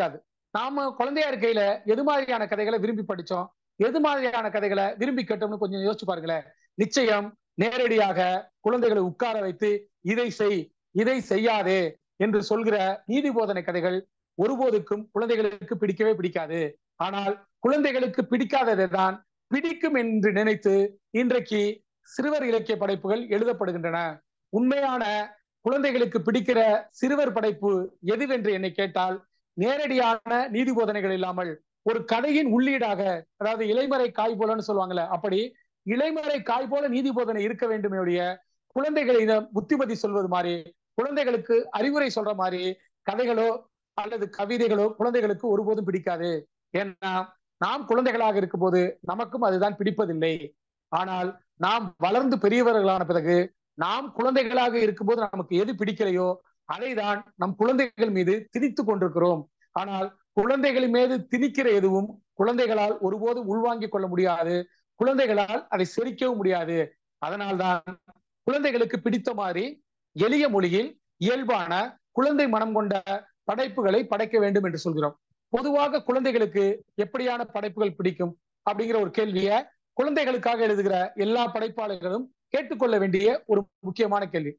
நாம குழந்தையா இருக்கையில எது மாதிரியான கதைகளை விரும்பி படிச்சோம் எது மாதிரியான கதைகளை விரும்பி கேட்டோம்னு கொஞ்சம் யோசிச்சு பாருங்களேன் நிச்சயம் நேரடியாக குழந்தைகளை உட்கார வைத்து இதை செய் இதை செய்யாதே என்று சொல்கிற நீதி போதனை கதைகள் ஒருபோதுக்கும் குழந்தைகளுக்கு பிடிக்கவே பிடிக்காது ஆனால் குழந்தைகளுக்கு பிடிக்காததை தான் பிடிக்கும் என்று நினைத்து இன்றைக்கு சிறுவர் இலக்கிய படைப்புகள் எழுதப்படுகின்றன உண்மையான குழந்தைகளுக்கு பிடிக்கிற சிறுவர் படைப்பு எதுவென்று என்னை கேட்டால் நேரடியான நீதி போதனைகள் இல்லாமல் ஒரு கதையின் உள்ளீடாக அதாவது இலைமறை காய் போலன்னு சொல்லுவாங்கல்ல அப்படி இலைமறை காய் போல நீதி போதனை இருக்க வேண்டுமே ஒழிய குழந்தைகளிடம் புத்திமதி சொல்வது மாதிரி குழந்தைகளுக்கு அறிவுரை சொல்ற மாதிரி கதைகளோ அல்லது கவிதைகளோ குழந்தைகளுக்கு ஒருபோதும் பிடிக்காது ஏன்னா நாம் குழந்தைகளாக இருக்கும் போது நமக்கும் அதுதான் பிடிப்பதில்லை ஆனால் நாம் வளர்ந்து பெரியவர்களான பிறகு நாம் குழந்தைகளாக இருக்கும்போது நமக்கு எது பிடிக்கலையோ அதை தான் நம் குழந்தைகள் மீது திணித்து கொண்டிருக்கிறோம் ஆனால் குழந்தைகள் மீது திணிக்கிற எதுவும் குழந்தைகளால் ஒருபோதும் உள்வாங்கிக் கொள்ள முடியாது குழந்தைகளால் அதை செரிக்கவும் முடியாது அதனால்தான் குழந்தைகளுக்கு பிடித்த மாதிரி எளிய மொழியில் இயல்பான குழந்தை மனம் கொண்ட படைப்புகளை படைக்க வேண்டும் என்று சொல்கிறோம் பொதுவாக குழந்தைகளுக்கு எப்படியான படைப்புகள் பிடிக்கும் அப்படிங்கிற ஒரு கேள்விய குழந்தைகளுக்காக எழுதுகிற எல்லா படைப்பாளர்களும் கேட்டுக்கொள்ள வேண்டிய ஒரு முக்கியமான கேள்வி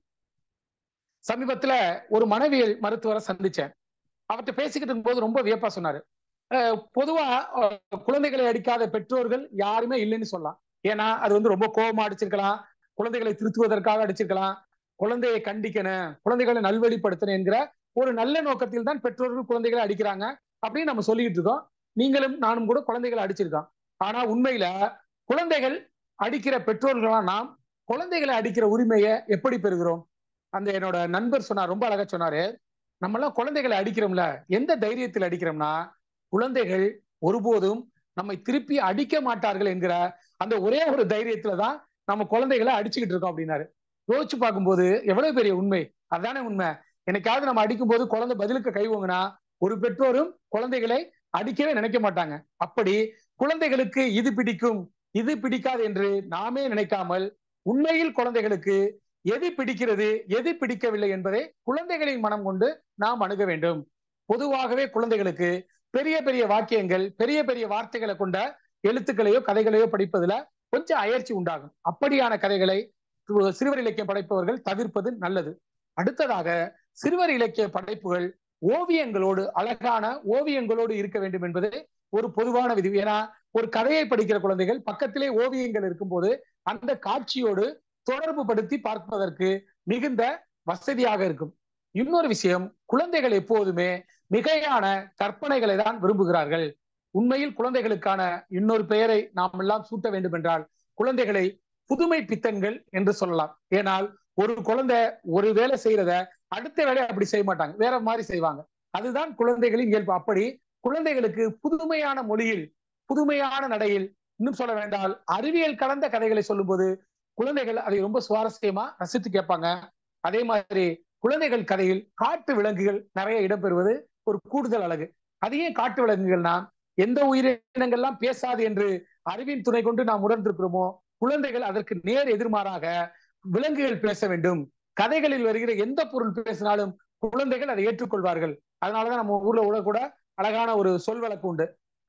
சமீபத்துல ஒரு மனவியல் மருத்துவரை சந்திச்சேன் அவர்கிட்ட பேசிக்கிட்டு இருக்கும்போது ரொம்ப வியப்பா சொன்னாரு பொதுவா குழந்தைகளை அடிக்காத பெற்றோர்கள் யாருமே இல்லைன்னு சொல்லலாம் ஏன்னா அது வந்து ரொம்ப கோபமா அடிச்சிருக்கலாம் குழந்தைகளை திருத்துவதற்காக அடிச்சிருக்கலாம் குழந்தையை கண்டிக்கணும் குழந்தைகளை நல்வழிப்படுத்தணும் என்கிற ஒரு நல்ல நோக்கத்தில் தான் பெற்றோர்கள் குழந்தைகளை அடிக்கிறாங்க அப்படின்னு நம்ம சொல்லிக்கிட்டு இருக்கோம் நீங்களும் நானும் கூட குழந்தைகளை அடிச்சிருக்கோம் ஆனா உண்மையில குழந்தைகள் அடிக்கிற பெற்றோர்களா நாம் குழந்தைகளை அடிக்கிற உரிமையை எப்படி பெறுகிறோம் அந்த என்னோட நண்பர் சொன்னார் ரொம்ப அழகா சொன்னாரு நம்ம எல்லாம் குழந்தைகளை அடிக்கிறோம்ல எந்த தைரியத்தில் அடிக்கிறோம்னா குழந்தைகள் ஒருபோதும் நம்மை திருப்பி அடிக்க மாட்டார்கள் என்கிற அந்த ஒரே ஒரு தைரியத்துல தான் நம்ம குழந்தைகளை அடிச்சுக்கிட்டு இருக்கோம் அப்படின்னாரு யோசிச்சு பார்க்கும்போது எவ்வளவு பெரிய உண்மை அதானே உண்மை என்னைக்காவது நம்ம அடிக்கும் போது குழந்தை பதிலுக்கு கைவோங்கன்னா ஒரு பெற்றோரும் குழந்தைகளை அடிக்கவே நினைக்க மாட்டாங்க அப்படி குழந்தைகளுக்கு இது பிடிக்கும் இது பிடிக்காது என்று நாமே நினைக்காமல் உண்மையில் குழந்தைகளுக்கு எது பிடிக்கிறது எது பிடிக்கவில்லை என்பதை குழந்தைகளின் மனம் கொண்டு நாம் அணுக வேண்டும் பொதுவாகவே குழந்தைகளுக்கு பெரிய பெரிய வாக்கியங்கள் பெரிய பெரிய வார்த்தைகளை கொண்ட எழுத்துக்களையோ கதைகளையோ படிப்பதுல கொஞ்சம் அயற்சி உண்டாகும் அப்படியான கதைகளை சிறுவர் இலக்கியம் படைப்பவர்கள் தவிர்ப்பது நல்லது அடுத்ததாக சிறுவர் இலக்கிய படைப்புகள் ஓவியங்களோடு அழகான ஓவியங்களோடு இருக்க வேண்டும் என்பது ஒரு பொதுவான விதி ஏன்னா ஒரு கதையை படிக்கிற குழந்தைகள் பக்கத்திலே ஓவியங்கள் இருக்கும்போது அந்த காட்சியோடு தொடர்பு படுத்தி பார்ப்பதற்கு மிகுந்த வசதியாக இருக்கும் இன்னொரு விஷயம் குழந்தைகள் எப்போதுமே மிகையான கற்பனைகளை தான் விரும்புகிறார்கள் உண்மையில் குழந்தைகளுக்கான இன்னொரு பெயரை நாம் எல்லாம் சூட்ட வேண்டும் என்றால் குழந்தைகளை புதுமை பித்தன்கள் என்று சொல்லலாம் ஏனால் ஒரு குழந்தை ஒரு வேலை செய்யறத அடுத்த வேலை அப்படி செய்ய மாட்டாங்க வேற மாதிரி செய்வாங்க அதுதான் குழந்தைகளின் இயல்பு அப்படி குழந்தைகளுக்கு புதுமையான மொழியில் புதுமையான நடையில் இன்னும் சொல்ல வேண்டால் அறிவியல் கலந்த கதைகளை சொல்லும்போது குழந்தைகள் அதை ரொம்ப சுவாரஸ்யமா ரசித்து கேட்பாங்க அதே மாதிரி குழந்தைகள் கதையில் காட்டு விலங்குகள் நிறைய இடம்பெறுவது ஒரு கூடுதல் அழகு அதையே காட்டு விலங்குகள்னா எந்த உயிரினங்கள்லாம் பேசாது என்று அறிவின் துணை கொண்டு நாம் உணர்ந்திருக்கிறோமோ குழந்தைகள் அதற்கு நேர் எதிர்மாறாக விலங்குகள் பேச வேண்டும் கதைகளில் வருகிற எந்த பொருள் பேசினாலும் குழந்தைகள் அதை ஏற்றுக்கொள்வார்கள் அதனாலதான் நம்ம ஊர்ல உள்ள கூட அழகான ஒரு சொல் வழக்கு உண்டு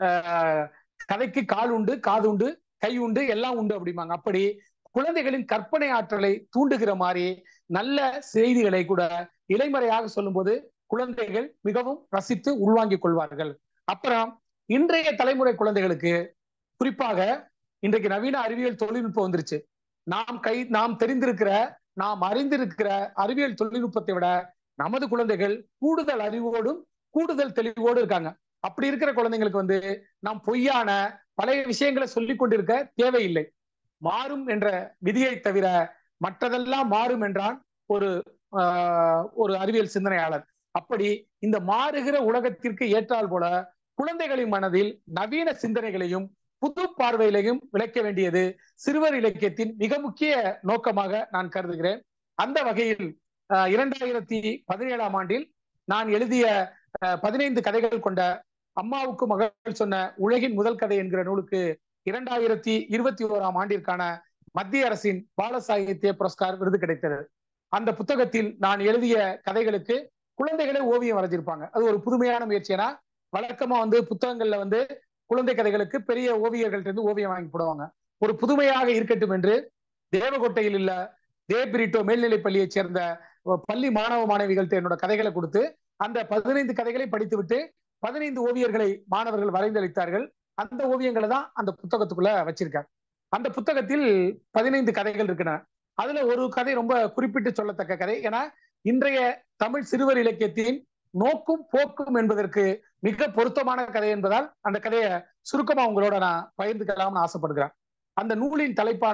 கதைக்கு கால் உண்டு காது உண்டு கை உண்டு எல்லாம் உண்டு அப்படிம்பாங்க அப்படி குழந்தைகளின் கற்பனை ஆற்றலை தூண்டுகிற மாதிரி நல்ல செய்திகளை கூட இலைமறையாக சொல்லும்போது குழந்தைகள் மிகவும் ரசித்து உள்வாங்கிக் கொள்வார்கள் அப்புறம் இன்றைய தலைமுறை குழந்தைகளுக்கு குறிப்பாக இன்றைக்கு நவீன அறிவியல் தொழில்நுட்பம் வந்துருச்சு நாம் கை நாம் தெரிந்திருக்கிற நாம் அறிந்திருக்கிற அறிவியல் தொழில்நுட்பத்தை விட நமது குழந்தைகள் கூடுதல் அறிவோடும் கூடுதல் தெளிவோடு இருக்காங்க அப்படி இருக்கிற குழந்தைங்களுக்கு வந்து நாம் பொய்யான பழைய விஷயங்களை சொல்லிக் கொண்டிருக்க தேவையில்லை மாறும் என்ற விதியை தவிர மற்றதெல்லாம் மாறும் என்றான் ஒரு ஒரு அறிவியல் சிந்தனையாளர் அப்படி இந்த மாறுகிற உலகத்திற்கு ஏற்றால் போல குழந்தைகளின் மனதில் நவீன சிந்தனைகளையும் புது பார்வையிலையும் விளக்க வேண்டியது சிறுவர் இலக்கியத்தின் மிக முக்கிய நோக்கமாக நான் கருதுகிறேன் அந்த வகையில் இரண்டாயிரத்தி பதினேழாம் ஆண்டில் நான் எழுதிய பதினைந்து கதைகள் கொண்ட அம்மாவுக்கு மகள் சொன்ன உலகின் முதல் கதை என்கிற நூலுக்கு இரண்டாயிரத்தி இருபத்தி ஓராம் ஆண்டிற்கான மத்திய அரசின் பால சாகித்ய புரஸ்கார் விருது கிடைத்தது அந்த புத்தகத்தில் நான் எழுதிய கதைகளுக்கு குழந்தைகளே ஓவியம் வரைஞ்சிருப்பாங்க அது ஒரு புதுமையான முயற்சி ஏன்னா வழக்கமா வந்து புத்தகங்கள்ல வந்து குழந்தை கதைகளுக்கு பெரிய ஓவியர்கள்ட்ட இருந்து ஓவியம் வாங்கி போடுவாங்க ஒரு புதுமையாக இருக்கட்டும் என்று தேவகோட்டையில் உள்ள தேபிரிட்டோ மேல்நிலைப் பள்ளியைச் சேர்ந்த பள்ளி மாணவ மாணவிகள்ட்ட என்னோட கதைகளை கொடுத்து அந்த பதினைந்து கதைகளை படித்துவிட்டு பதினைந்து ஓவியர்களை மாணவர்கள் வரைந்தளித்தார்கள் அந்த ஓவியங்களை தான் அந்த புத்தகத்துக்குள்ள வச்சிருக்காங்க அந்த புத்தகத்தில் பதினைந்து கதைகள் இருக்கின்றன அதுல ஒரு கதை ரொம்ப குறிப்பிட்டு சொல்லத்தக்க கதை ஏன்னா இன்றைய தமிழ் சிறுவர் இலக்கியத்தின் நோக்கும் போக்கும் என்பதற்கு மிக பொருத்தமான கதை என்பதால் அந்த கதையை சுருக்கமா உங்களோட நான் பகிர்ந்துக்கலாம்னு ஆசைப்படுகிறேன் அந்த நூலின் தலைப்பான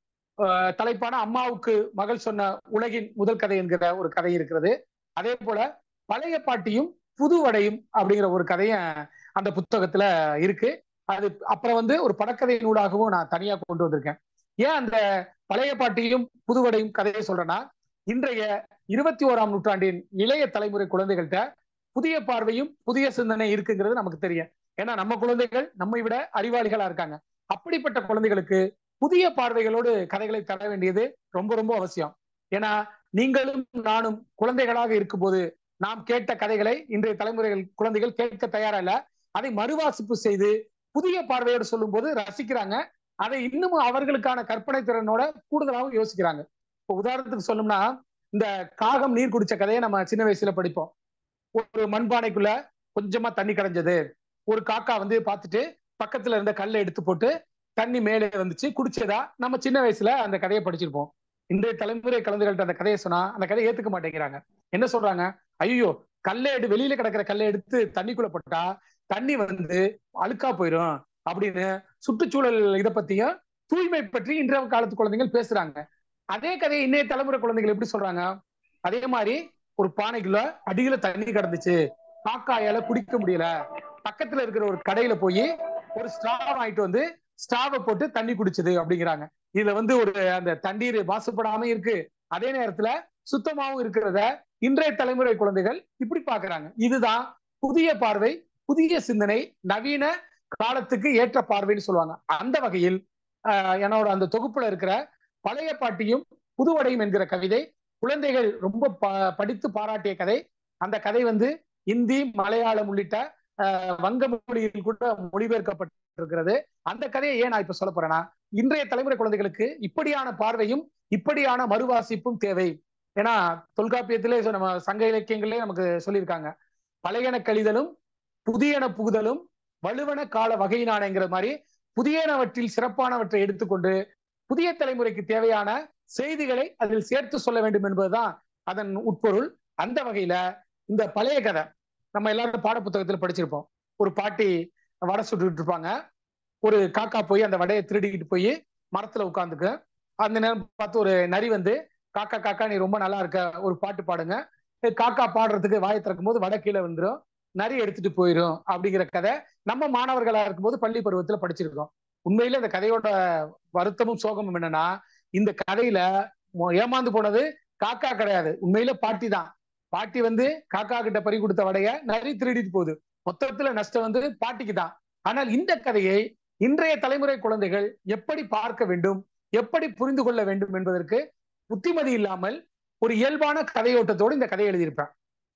தலைப்பான அம்மாவுக்கு மகள் சொன்ன உலகின் முதல் கதை என்கிற ஒரு கதை இருக்கிறது அதே போல பழைய பாட்டியும் புதுவடையும் அப்படிங்கிற ஒரு கதையும் அந்த புத்தகத்துல இருக்கு அது அப்புறம் வந்து ஒரு படக்கதை நூலாகவும் நான் தனியா கொண்டு வந்திருக்கேன் ஏன் அந்த பழைய பாட்டியும் புதுவடையும் கதையை சொல்றேன்னா இன்றைய இருபத்தி ஓராம் நூற்றாண்டின் இளைய தலைமுறை குழந்தைகள்கிட்ட புதிய பார்வையும் புதிய சிந்தனை இருக்குங்கிறது நமக்கு தெரியும் ஏன்னா நம்ம குழந்தைகள் நம்மை விட அறிவாளிகளா இருக்காங்க அப்படிப்பட்ட குழந்தைகளுக்கு புதிய பார்வைகளோடு கதைகளை தர வேண்டியது ரொம்ப ரொம்ப அவசியம் ஏன்னா நீங்களும் நானும் குழந்தைகளாக இருக்கும்போது நாம் கேட்ட கதைகளை இன்றைய தலைமுறைகள் குழந்தைகள் கேட்க தயாரா இல்ல அதை மறுவாசிப்பு செய்து புதிய பார்வையோடு சொல்லும் போது ரசிக்கிறாங்க அதை இன்னும் அவர்களுக்கான கற்பனை திறனோட கூடுதலாகவும் யோசிக்கிறாங்க இப்போ உதாரணத்துக்கு சொல்லணும்னா இந்த காகம் நீர் குடிச்ச கதையை நம்ம சின்ன வயசுல படிப்போம் ஒரு மண்பானைக்குள்ள கொஞ்சமா தண்ணி கடைஞ்சது ஒரு காக்கா வந்து பார்த்துட்டு பக்கத்துல இருந்த கல்லை எடுத்து போட்டு தண்ணி மேலே வந்துச்சு குடிச்சதா நம்ம சின்ன வயசுல அந்த கதையை படிச்சிருப்போம் இன்றைய தலைமுறை கலந்துகள்ட்ட அந்த கதையை சொன்னா அந்த கதையை ஏத்துக்க மாட்டேங்கிறாங்க என்ன சொல்றாங்க ஐயோ கல்லை எடு வெளியில கிடக்கிற கல்லை எடுத்து தண்ணிக்குள்ள போட்டா தண்ணி வந்து அழுக்கா போயிடும் அப்படின்னு சுற்றுச்சூழல் இதை பத்தியும் தூய்மை பற்றி இன்றைய காலத்து குழந்தைகள் பேசுறாங்க அதே கதையை இன்னைய தலைமுறை குழந்தைகள் எப்படி சொல்றாங்க அதே மாதிரி ஒரு பானைக்குள்ள அடியில தண்ணி கிடந்துச்சு காக்காயால குடிக்க முடியல பக்கத்துல இருக்கிற ஒரு கடையில போய் ஒரு ஸ்ட்ரா வாங்கிட்டு வந்து ஸ்டாவை போட்டு தண்ணி குடிச்சது அப்படிங்கிறாங்க இதுல வந்து ஒரு அந்த தண்ணீர் மாசுபடாம இருக்கு அதே நேரத்துல சுத்தமாவும் இருக்கிறத இன்றைய தலைமுறை குழந்தைகள் இப்படி பாக்குறாங்க இதுதான் புதிய பார்வை புதிய சிந்தனை நவீன காலத்துக்கு ஏற்ற பார்வைன்னு சொல்லுவாங்க அந்த வகையில் என்னோட அந்த தொகுப்புல இருக்கிற பழைய பாட்டியும் புதுவடையும் என்கிற கவிதை குழந்தைகள் ரொம்ப படித்து பாராட்டிய கதை அந்த கதை வந்து இந்தி மலையாளம் உள்ளிட்ட வங்க மொழியில் கூட மொழிபெயர்க்கப்பட்டிருக்கிறது அந்த கதையை ஏன் நான் இப்ப சொல்ல போறேன்னா இன்றைய தலைமுறை குழந்தைகளுக்கு இப்படியான பார்வையும் இப்படியான மறுவாசிப்பும் தேவை ஏன்னா தொல்காப்பியத்திலே நம்ம சங்க இலக்கியங்களே நமக்கு சொல்லியிருக்காங்க பழையன கழிதலும் புதியன புகுதலும் வலுவன கால வகையினானங்கிற மாதிரி புதியனவற்றில் சிறப்பானவற்றை எடுத்துக்கொண்டு புதிய தலைமுறைக்கு தேவையான செய்திகளை அதில் சேர்த்து சொல்ல வேண்டும் என்பதுதான் அதன் உட்பொருள் அந்த வகையில இந்த பழைய கதை நம்ம எல்லாரும் பாட புத்தகத்துல படிச்சிருப்போம் ஒரு பாட்டி வடை சுட்டுட்டு இருப்பாங்க ஒரு காக்கா போய் அந்த வடையை திருடிக்கிட்டு போய் மரத்துல உட்காந்துக்கு அந்த நேரம் பார்த்து ஒரு நரி வந்து காக்கா காக்கா நீ ரொம்ப நல்லா இருக்க ஒரு பாட்டு பாடுங்க காக்கா பாடுறதுக்கு வாயை திறக்கும் போது வடை கீழே வந்துடும் நரி எடுத்துட்டு போயிடும் அப்படிங்கிற கதை நம்ம மாணவர்களா இருக்கும்போது பள்ளி பருவத்துல படிச்சிருக்கோம் உண்மையில இந்த கதையோட வருத்தமும் சோகமும் என்னன்னா இந்த கதையில ஏமாந்து போனது காக்கா கிடையாது உண்மையில பாட்டி தான் பாட்டி வந்து காக்கா கிட்ட பறி கொடுத்த வடைய நரி திருடிட்டு போகுது மொத்தத்துல நஷ்டம் வந்து பாட்டிக்கு தான் ஆனால் இந்த கதையை இன்றைய தலைமுறை குழந்தைகள் எப்படி பார்க்க வேண்டும் எப்படி புரிந்து கொள்ள வேண்டும் என்பதற்கு புத்திமதி இல்லாமல் ஒரு இயல்பான கதையோட்டத்தோடு இந்த கதையை எழுதியிருப்பேன்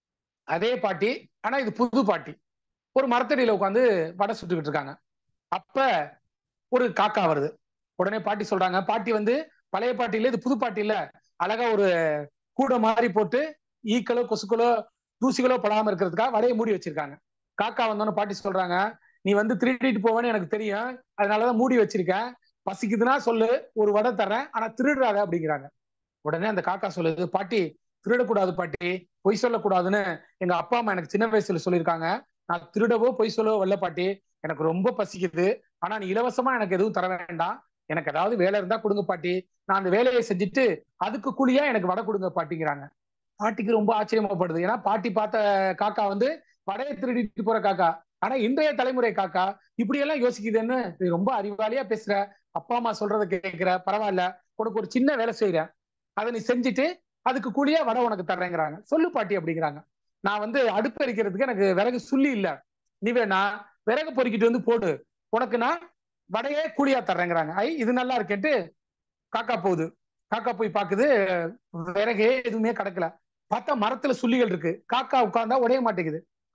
அதே பாட்டி ஆனா இது புது பாட்டி ஒரு மரத்தடியில உட்காந்து வடை சுட்டுக்கிட்டு இருக்காங்க அப்ப ஒரு காக்கா வருது உடனே பாட்டி சொல்றாங்க பாட்டி வந்து பழைய பாட்டி இல்ல இது புது பாட்டி இல்ல அழகா ஒரு கூடை மாதிரி போட்டு ஈக்களோ கொசுக்களோ தூசிகளோ படாம இருக்கிறதுக்காக வடையை மூடி வச்சிருக்காங்க காக்கா வந்தோன்னு பாட்டி சொல்றாங்க நீ வந்து திருடிட்டு போவேன்னு எனக்கு தெரியும் அதனாலதான் மூடி வச்சிருக்கேன் பசிக்குதுன்னா சொல்லு ஒரு வடை தர்றேன் ஆனா திருடுறாத அப்படிங்கிறாங்க உடனே அந்த காக்கா சொல்லுது பாட்டி திருடக்கூடாது பாட்டி பொய் சொல்லக்கூடாதுன்னு எங்க அப்பா அம்மா எனக்கு சின்ன வயசுல சொல்லியிருக்காங்க நான் திருடவோ பொய் சொல்லவோ வரல பாட்டி எனக்கு ரொம்ப பசிக்குது ஆனா நீ இலவசமா எனக்கு எதுவும் தர வேண்டாம் எனக்கு ஏதாவது வேலை இருந்தா கொடுங்க பாட்டி நான் அந்த வேலையை செஞ்சுட்டு அதுக்கு கூலியா எனக்கு வடை கொடுங்க பாட்டிங்கிறாங்க பாட்டிக்கு ரொம்ப ஆச்சரியமாப்படுது ஏன்னா பாட்டி பார்த்த காக்கா வந்து வடையை திருடிட்டு போற காக்கா ஆனா இன்றைய தலைமுறை காக்கா இப்படி எல்லாம் யோசிக்குதுன்னு ரொம்ப அறிவாளியா பேசுற அப்பா அம்மா சொல்றத கேட்கிற பரவாயில்ல உனக்கு ஒரு சின்ன வேலை செய்யற அதை நீ செஞ்சுட்டு அதுக்கு கூலியா வடை உனக்கு தர்றேங்கிறாங்க சொல்லு பாட்டி அப்படிங்கிறாங்க நான் வந்து அடுப்பு எரிக்கிறதுக்கு எனக்கு விறகு சுள்ளி இல்ல நீ வேணா விறகு பொறுக்கிட்டு வந்து போடு உனக்கு நான் வடையே கூலியா தர்றேங்கிறாங்க ஐ இது நல்லா இருக்கேன்ட்டு காக்கா போகுது காக்கா போய் பாக்குது விறகே எதுவுமே கிடக்கல பார்த்தா மரத்துல சுள்ளிகள் இருக்கு காக்கா உட்கார்ந்தா உடைய மாட்டேங்குது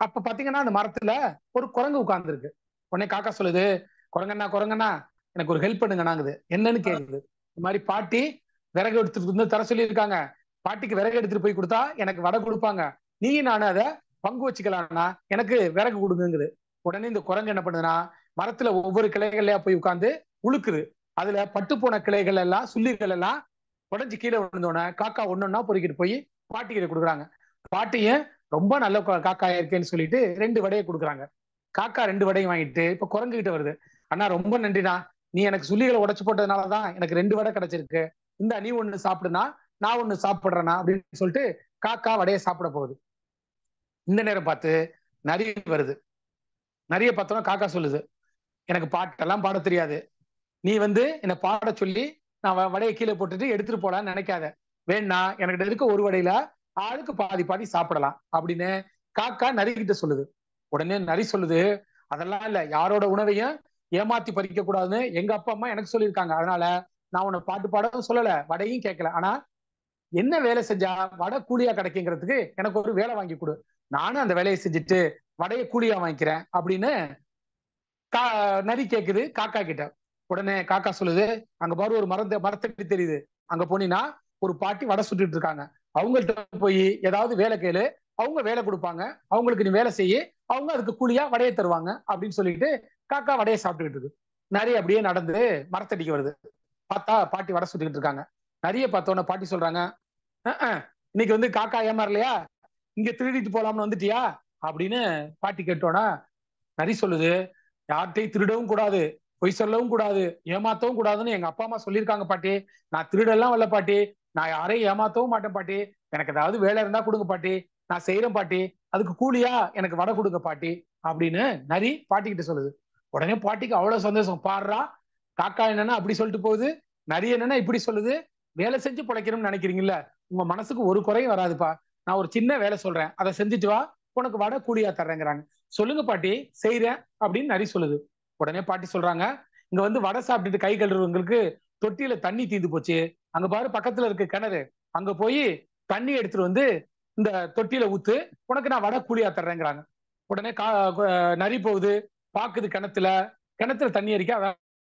அப்ப பாத்தீங்கன்னா அந்த மரத்துல ஒரு குரங்கு உட்கார்ந்து இருக்கு உடனே காக்கா சொல்லுது குரங்கண்ணா குரங்கண்ணா எனக்கு ஒரு ஹெல்ப் பண்ணுங்கண்ணாங்குது என்னன்னு கேக்குது இந்த மாதிரி பாட்டி விறகு எடுத்துட்டு வந்து தர சொல்லியிருக்காங்க பாட்டிக்கு விறகு எடுத்துட்டு போய் கொடுத்தா எனக்கு வடை கொடுப்பாங்க நீ நானும் அதை பங்கு வச்சுக்கலாம்னா எனக்கு விறகு கொடுங்குங்குது உடனே இந்த குரங்கு என்ன பண்ணுதுன்னா மரத்துல ஒவ்வொரு கிளைகள்லயா போய் உட்கார்ந்து உழுக்குது அதுல பட்டு போன கிளைகள் எல்லாம் சுள்ளிகள் எல்லாம் உடஞ்சி கீழே விழுந்தோடனே காக்கா ஒன்னொன்னா பொறுக்கிட்டு போய் பாட்டி கிட்ட கொடுக்குறாங்க பாட்டியும் ரொம்ப நல்ல கா- காக்கா இருக்கேன்னு சொல்லிட்டு ரெண்டு வடையை கொடுக்குறாங்க காக்கா ரெண்டு வடையும் வாங்கிட்டு இப்ப குரங்கு கிட்ட வருது அண்ணா ரொம்ப நன்றிண்ணா நீ எனக்கு சுள்ளிகளை உடைச்சு போட்டதுனாலதான் எனக்கு ரெண்டு வடை கிடைச்சிருக்கு இந்த நீ ஒண்ணு சாப்பிடுனா நான் ஒண்ணு சாப்பிடுறேனா அப்படின்னு சொல்லிட்டு காக்கா வடையை சாப்பிட போகுது இந்த நேரம் பார்த்து நரி வருது நிறைய பார்த்தோன்னா காக்கா சொல்லுது எனக்கு பாட்டெல்லாம் பாட தெரியாது நீ வந்து என்னை பாட சொல்லி நான் வ- வடையை கீழே போட்டுட்டு எடுத்துட்டு போலான்னு நினைக்காத வேணா எனக்கு இருக்க ஒரு வடையில ஆளுக்கு பாதி பாதி சாப்பிடலாம் அப்படின்னு காக்கா நரி கிட்ட சொல்லுது உடனே நரி சொல்லுது அதெல்லாம் இல்ல யாரோட உணவையும் ஏமாத்தி பறிக்க கூடாதுன்னு எங்க அப்பா அம்மா எனக்கு சொல்லியிருக்காங்க அதனால நான் உன்னை பாட்டு பாடவும் சொல்லல வடையும் கேட்கல ஆனா என்ன வேலை செஞ்சா வடை கூலியா கிடைக்குங்கிறதுக்கு எனக்கு ஒரு வேலை வாங்கி கொடு நானும் அந்த வேலையை செஞ்சுட்டு வடையை கூலியா வாங்கிக்கிறேன் அப்படின்னு கா நரி கேக்குது காக்கா கிட்ட உடனே காக்கா சொல்லுது அங்க பாரு ஒரு மரத்த மரத்தடி தெரியுது அங்க போனீங்கன்னா ஒரு பாட்டி வடை சுட்டுட்டு இருக்காங்க அவங்கள்ட்ட போய் ஏதாவது வேலை கேளு அவங்க வேலை கொடுப்பாங்க அவங்களுக்கு நீ வேலை செய்ய அவங்க அதுக்கு கூலியா வடையை தருவாங்க அப்படின்னு சொல்லிட்டு காக்கா வடையை சாப்பிட்டுக்கிட்டு இருக்கு நரி அப்படியே நடந்து மரத்தடிக்கு வருது பார்த்தா பாட்டி வடை சுட்டுக்கிட்டு இருக்காங்க நிறைய பார்த்தோன்னே பாட்டி சொல்றாங்க "அஹ், அஹ், இன்னைக்கு வந்து காக்கா ஏமாறலையா இங்க திருடிட்டு போலாம்னு வந்துட்டியா அப்படின்னு பாட்டி கேட்டோன்னா நரி சொல்லுது யார்கிட்டையும் திருடவும் கூடாது பொய் சொல்லவும் கூடாது ஏமாத்தவும் கூடாதுன்னு எங்க அப்பா அம்மா சொல்லியிருக்காங்க பாட்டி நான் திருடெல்லாம் வரல பாட்டி நான் யாரையும் ஏமாத்தவும் மாட்டேன் பாட்டி எனக்கு ஏதாவது வேலை இருந்தா கொடுங்க பாட்டி நான் செய்யறேன் பாட்டி அதுக்கு கூலியா எனக்கு வடை கொடுங்க பாட்டி அப்படின்னு நரி பாட்டி கிட்ட சொல்லுது உடனே பாட்டிக்கு அவ்வளவு சந்தோஷம் பாடுறா காக்கா என்னன்னா அப்படி சொல்லிட்டு போகுது நரி என்னன்னா இப்படி சொல்லுது வேலை செஞ்சு பிழைக்கணும்னு நினைக்கிறீங்கல்ல உங்க மனசுக்கு ஒரு குறையும் வராதுப்பா நான் ஒரு சின்ன வேலை சொல்றேன் அதை செஞ்சுட்டு வா உனக்கு வடை கூலியா தர்றேங்கிறாங்க சொல்லுங்க பாட்டி செய்றேன் அப்படின்னு நரி சொல்லுது உடனே பாட்டி சொல்றாங்க இங்க வந்து வடை சாப்பிட்டுட்டு கை கழுவுறவங்களுக்கு தொட்டியில தண்ணி தீந்து போச்சு அங்க பாரு பக்கத்துல இருக்க கிணறு அங்க போய் தண்ணி எடுத்துட்டு வந்து இந்த தொட்டியில ஊத்து உனக்கு நான் வடை கூலியா தர்றேங்கிறாங்க உடனே கா அஹ் நரி போகுது பாக்குது கிணத்துல கிணத்துல தண்ணி அடிக்க அதான்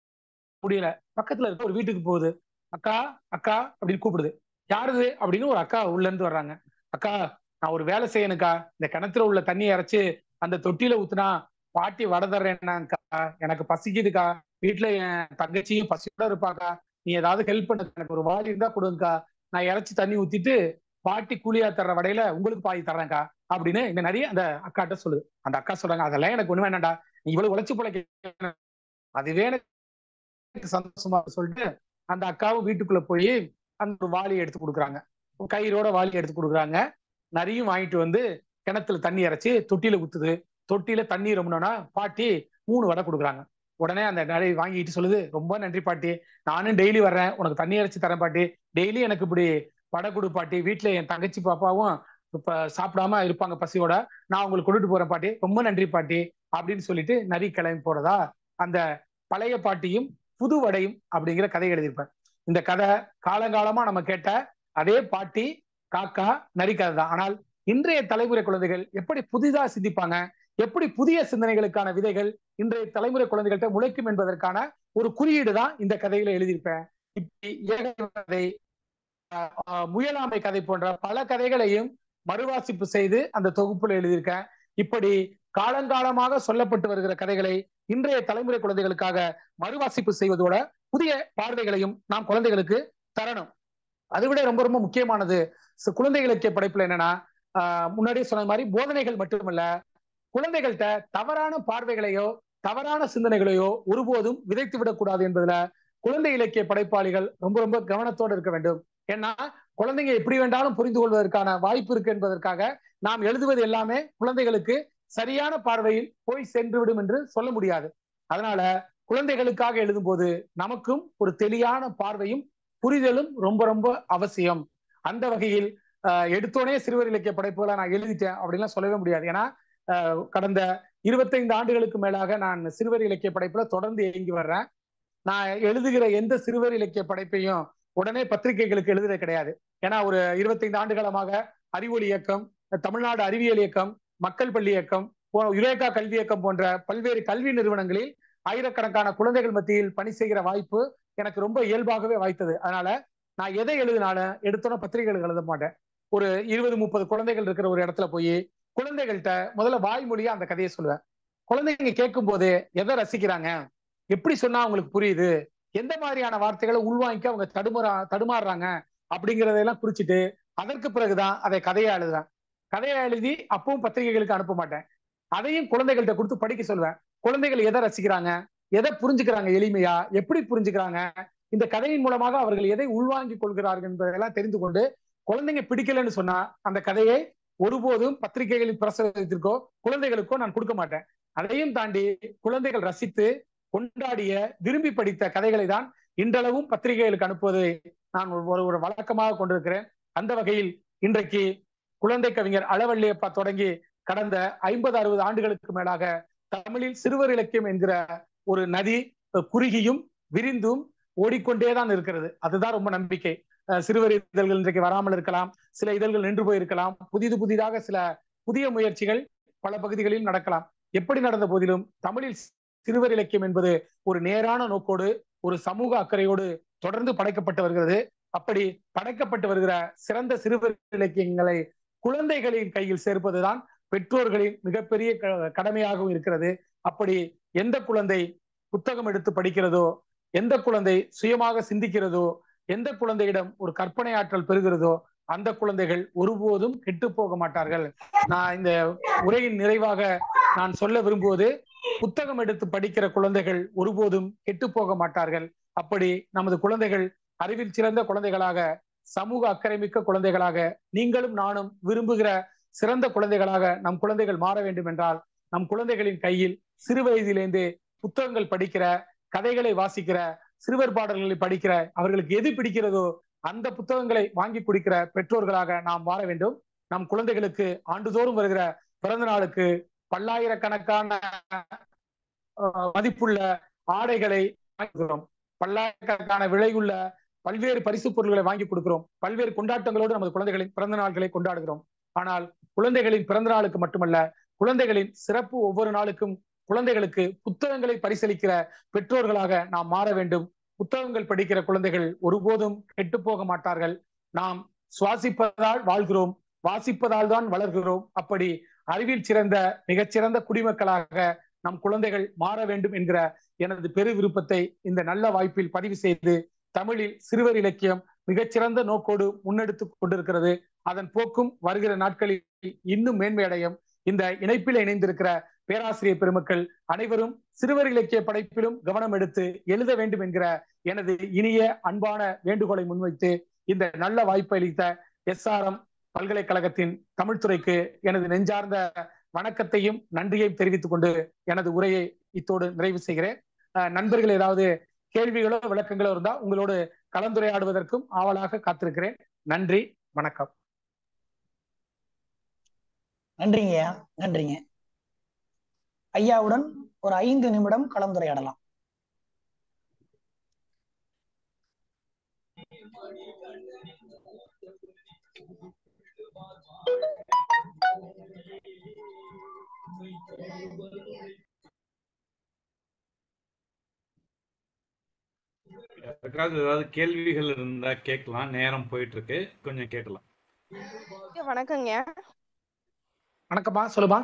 முடியல பக்கத்துல இருக்க ஒரு வீட்டுக்கு போகுது அக்கா அக்கா அப்படின்னு கூப்பிடுது யாருது அப்படின்னு ஒரு அக்கா உள்ள இருந்து வர்றாங்க அக்கா நான் ஒரு வேலை செய்யணுக்கா இந்த கிணத்துல உள்ள தண்ணி இறைச்சு அந்த தொட்டியில ஊத்துனா பாட்டி வடை தர்றேன்னாக்கா எனக்கு பசிக்குதுக்கா வீட்டுல என் தங்கச்சியும் பசியோட இருப்பாக்கா நீ ஏதாவது ஹெல்ப் பண்ணு எனக்கு ஒரு வாளி இருந்தா கொடுங்கக்கா நான் இறைச்சி தண்ணி ஊத்திட்டு பாட்டி கூலியா தர்ற வடையில உங்களுக்கு பாதி தர்றேன்க்கா அப்படின்னு இந்த நிறைய அந்த அக்காட்ட சொல்லுது அந்த அக்கா சொல்றாங்க அதெல்லாம் எனக்கு ஒண்ணு வேணாம்டா நீ இவ்வளவு உழைச்சு பிழைக்க அதுவே எனக்கு சந்தோஷமா இருக்கு சொல்லிட்டு அந்த அக்காவும் வீட்டுக்குள்ள போய் அந்த ஒரு வாளி எடுத்து கொடுக்குறாங்க கயிறோட வாளி எடுத்து கொடுக்குறாங்க நரியும் வாங்கிட்டு வந்து கிணத்துல தண்ணி இறைச்சி தொட்டியில ஊத்துது தொட்டியில தண்ணி ரொம்பினோன்னா பாட்டி மூணு வடை கொடுக்குறாங்க உடனே அந்த நரி வாங்கிட்டு சொல்லுது ரொம்ப நன்றி பாட்டி நானும் டெய்லி வர்றேன் உனக்கு தண்ணி இறைச்சி தரேன் பாட்டி டெய்லி எனக்கு இப்படி வடை கொடு பாட்டி வீட்டுல என் தங்கச்சி பாப்பாவும் இப்ப சாப்பிடாம இருப்பாங்க பசியோட நான் உங்களுக்கு கொண்டுட்டு போறேன் பாட்டி ரொம்ப நன்றி பாட்டி அப்படின்னு சொல்லிட்டு நரி கிளம்பி போறதா அந்த பழைய பாட்டியும் புது வடையும் அப்படிங்கிற கதை எழுதியிருப்பேன் இந்த கதை காலங்காலமா நம்ம கேட்ட அதே பாட்டி காக்கா நரி கதை தான் ஆனால் இன்றைய தலைமுறை குழந்தைகள் எப்படி புதிதா சிந்திப்பாங்க எப்படி புதிய சிந்தனைகளுக்கான விதைகள் இன்றைய தலைமுறை குழந்தைகள்கிட்ட முளைக்கும் என்பதற்கான ஒரு குறியீடு தான் இந்த கதையில எழுதியிருப்பேன் இப்படி ஏக கதை ஆஹ் ஆஹ் முயலாமை கதை போன்ற பல கதைகளையும் மறுவாசிப்பு செய்து அந்த தொகுப்புல எழுதியிருக்கேன் இப்படி காலங்காலமாக சொல்லப்பட்டு வருகிற கதைகளை இன்றைய தலைமுறை குழந்தைகளுக்காக மறுவாசிப்பு செய்வதோட புதிய பார்வைகளையும் நாம் குழந்தைகளுக்கு தரணும் அதை விட ரொம்ப ரொம்ப முக்கியமானது ச- குழந்தை இலக்கிய படைப்புல என்னன்னா ஆஹ் முன்னாடியே சொன்ன மாதிரி போதனைகள் மட்டுமல்ல குழந்தைகள்கிட்ட தவறான பார்வைகளையோ தவறான சிந்தனைகளையோ ஒருபோதும் விதைத்து விடக்கூடாது என்பதுல குழந்தை இலக்கிய படைப்பாளிகள் ரொம்ப ரொம்ப கவனத்தோடு இருக்க வேண்டும் ஏன்னா குழந்தைங்க எப்படி வேண்டாலும் புரிந்து கொள்வதற்கான வாய்ப்பு இருக்கு என்பதற்காக நாம் எழுதுவது எல்லாமே குழந்தைகளுக்கு சரியான பார்வையில் போய் சென்று விடும் என்று சொல்ல முடியாது அதனால குழந்தைகளுக்காக எழுதும்போது நமக்கும் ஒரு தெளிவான பார்வையும் புரிதலும் ரொம்ப ரொம்ப அவசியம் அந்த வகையில் ஆஹ், எடுத்தோனே சிறுவர் இலக்கிய படைப்புகளை நான் எழுதிட்டேன் அப்படின்லாம் சொல்லவே முடியாது ஏன்னா ஆஹ், கடந்த இருபத்தைந்து ஆண்டுகளுக்கு மேலாக நான் சிறுவர் இலக்கிய படைப்புல தொடர்ந்து இயங்கி வர்றேன் நான் எழுதுகிற எந்த சிறுவர் இலக்கிய படைப்பையும் உடனே பத்திரிகைகளுக்கு எழுதுறது கிடையாது ஏன்னா ஒரு இருபத்தைந்து ஆண்டு காலமாக அறிவொளி இயக்கம் தமிழ்நாடு அறிவியல் இயக்கம் மக்கள் பள்ளி இயக்கம் யுரேகா கல்வி இயக்கம் போன்ற பல்வேறு கல்வி நிறுவனங்களில் ஆயிரக்கணக்கான குழந்தைகள் மத்தியில் பணி செய்கிற வாய்ப்பு எனக்கு ரொம்ப இயல்பாகவே வாய்த்தது அதனால நான் எதை எழுதினாலும் எடுத்தோன்னா பத்திரிகைகள் எழுத மாட்டேன் ஒரு இருபது முப்பது குழந்தைகள் இருக்கிற ஒரு இடத்துல போய் குழந்தைகள்கிட்ட முதல்ல வாய்மொழியா அந்த கதையை சொல்லுவேன் குழந்தைங்க கேட்கும் போது எதை ரசிக்கிறாங்க எப்படி சொன்னா அவங்களுக்கு புரியுது எந்த மாதிரியான வார்த்தைகளை உள்வாங்கிக்க அவங்க தடுமாறா தடுமாறுறாங்க அப்படிங்கிறதெல்லாம் குறிச்சிட்டு அதற்கு பிறகுதான் அதை கதையா எழுதுவேன் கதையா எழுதி அப்பவும் பத்திரிகைகளுக்கு அனுப்ப மாட்டேன் அதையும் குழந்தைகள்கிட்ட கொடுத்து படிக்க சொல்லுவேன் குழந்தைகள் எதை ரசிக்கிறாங்க எதை புரிஞ்சுக்கிறாங்க எளிமையா எப்படி புரிஞ்சுக்கிறாங்க இந்த கதையின் மூலமாக அவர்கள் எதை உள்வாங்கிக் கொள்கிறார்கள் என்பதெல்லாம் தெரிந்து கொண்டு குழந்தைங்க பிடிக்கலன்னு சொன்னா அந்த கதையை ஒருபோதும் பத்திரிகைகளின் பிரசவத்திற்கோ குழந்தைகளுக்கோ நான் கொடுக்க மாட்டேன் அதையும் தாண்டி குழந்தைகள் ரசித்து கொண்டாடிய விரும்பி படித்த கதைகளை தான் இன்றளவும் பத்திரிகைகளுக்கு அனுப்புவதை நான் ஒரு ஒரு வழக்கமாக கொண்டிருக்கிறேன் அந்த வகையில் இன்றைக்கு குழந்தை கவிஞர் அளவள்ளியப்பா தொடங்கி கடந்த ஐம்பது அறுபது ஆண்டுகளுக்கு மேலாக தமிழில் சிறுவர் இலக்கியம் என்கிற ஒரு நதி குறுகியும் விரிந்தும் ஓடிக்கொண்டேதான் இருக்கிறது அதுதான் ரொம்ப நம்பிக்கை சிறுவர் இதழ்கள் இன்றைக்கு வராமல் இருக்கலாம் சில இதழ்கள் நின்று போயிருக்கலாம் புதிது புதிதாக சில புதிய முயற்சிகள் பல பகுதிகளில் நடக்கலாம் எப்படி நடந்த போதிலும் தமிழில் சிறுவர் இலக்கியம் என்பது ஒரு நேரான நோக்கோடு ஒரு சமூக அக்கறையோடு தொடர்ந்து படைக்கப்பட்டு வருகிறது அப்படி படைக்கப்பட்டு வருகிற சிறந்த சிறுவர் இலக்கியங்களை குழந்தைகளின் கையில் சேர்ப்பதுதான் பெற்றோர்களின் மிகப்பெரிய கடமையாகவும் இருக்கிறது அப்படி எந்த குழந்தை புத்தகம் எடுத்து படிக்கிறதோ எந்த குழந்தை சுயமாக சிந்திக்கிறதோ எந்த குழந்தையிடம் ஒரு கற்பனை ஆற்றல் பெறுகிறதோ அந்த குழந்தைகள் ஒருபோதும் கெட்டு போக மாட்டார்கள் நான் இந்த உரையின் நிறைவாக நான் சொல்ல விரும்புவது புத்தகம் எடுத்து படிக்கிற குழந்தைகள் ஒருபோதும் கெட்டு போக மாட்டார்கள் அப்படி நமது குழந்தைகள் அறிவில் சிறந்த குழந்தைகளாக சமூக அக்கறைமிக்க குழந்தைகளாக நீங்களும் நானும் விரும்புகிற சிறந்த குழந்தைகளாக நம் குழந்தைகள் மாற வேண்டும் என்றால் நம் குழந்தைகளின் கையில் சிறு வயதிலேந்து புத்தகங்கள் படிக்கிற கதைகளை வாசிக்கிற சிறுவர் பாடல்களை படிக்கிற அவர்களுக்கு எது பிடிக்கிறதோ அந்த புத்தகங்களை வாங்கி குடிக்கிற பெற்றோர்களாக நாம் மாற வேண்டும் நம் குழந்தைகளுக்கு ஆண்டுதோறும் வருகிற பிறந்த நாளுக்கு பல்லாயிரக்கணக்கான மதிப்புள்ள ஆடைகளை வாங்குகிறோம் பல்லாயிரக்கணக்கான விலையுள்ள பல்வேறு பரிசு பொருட்களை வாங்கி கொடுக்கிறோம் பல்வேறு கொண்டாட்டங்களோடு நமது குழந்தைகளின் பிறந்த நாட்களை கொண்டாடுகிறோம் ஆனால் குழந்தைகளின் பிறந்த நாளுக்கு மட்டுமல்ல குழந்தைகளின் சிறப்பு ஒவ்வொரு நாளுக்கும் குழந்தைகளுக்கு புத்தகங்களை பரிசளிக்கிற பெற்றோர்களாக நாம் மாற வேண்டும் புத்தகங்கள் படிக்கிற குழந்தைகள் ஒருபோதும் கெட்டு போக மாட்டார்கள் நாம் சுவாசிப்பதால் வாழ்கிறோம் வாசிப்பதால் தான் வளர்கிறோம் அப்படி அறிவில் சிறந்த மிகச்சிறந்த குடிமக்களாக நம் குழந்தைகள் மாற வேண்டும் என்கிற எனது பெரு விருப்பத்தை இந்த நல்ல வாய்ப்பில் பதிவு செய்து தமிழில் சிறுவர் இலக்கியம் மிகச்சிறந்த நோக்கோடு முன்னெடுத்து கொண்டிருக்கிறது அதன் போக்கும் வருகிற நாட்களில் இன்னும் மேன்மையடையும் இந்த இணைப்பில் இணைந்திருக்கிற பேராசிரியர் பெருமக்கள் அனைவரும் சிறுவர் இலக்கிய படைப்பிலும் கவனம் எடுத்து எழுத வேண்டும் என்கிற எனது இனிய அன்பான வேண்டுகோளை முன்வைத்து இந்த நல்ல வாய்ப்பை அளித்த எஸ் ஆர் எம் பல்கலைக்கழகத்தின் தமிழ்துறைக்கு எனது நெஞ்சார்ந்த வணக்கத்தையும் நன்றியையும் தெரிவித்துக் கொண்டு எனது உரையை இத்தோடு நிறைவு செய்கிறேன் நண்பர்கள் ஏதாவது கேள்விகளோ விளக்கங்களோ இருந்தா உங்களோடு கலந்துரையாடுவதற்கும் ஆவலாக காத்திருக்கிறேன் நன்றி வணக்கம் நன்றிங்க நன்றிங்க ஐயாவுடன் ஒரு ஐந்து நிமிடம் கலந்துரையாடலாம் யாருக்காவது ஏதாவது கேள்விகள் இருந்தா கேட்கலாம் நேரம் போயிட்டு இருக்கு கொஞ்சம் கேட்கலாம் வணக்கங்க வணக்கம்மா சொல்லுமா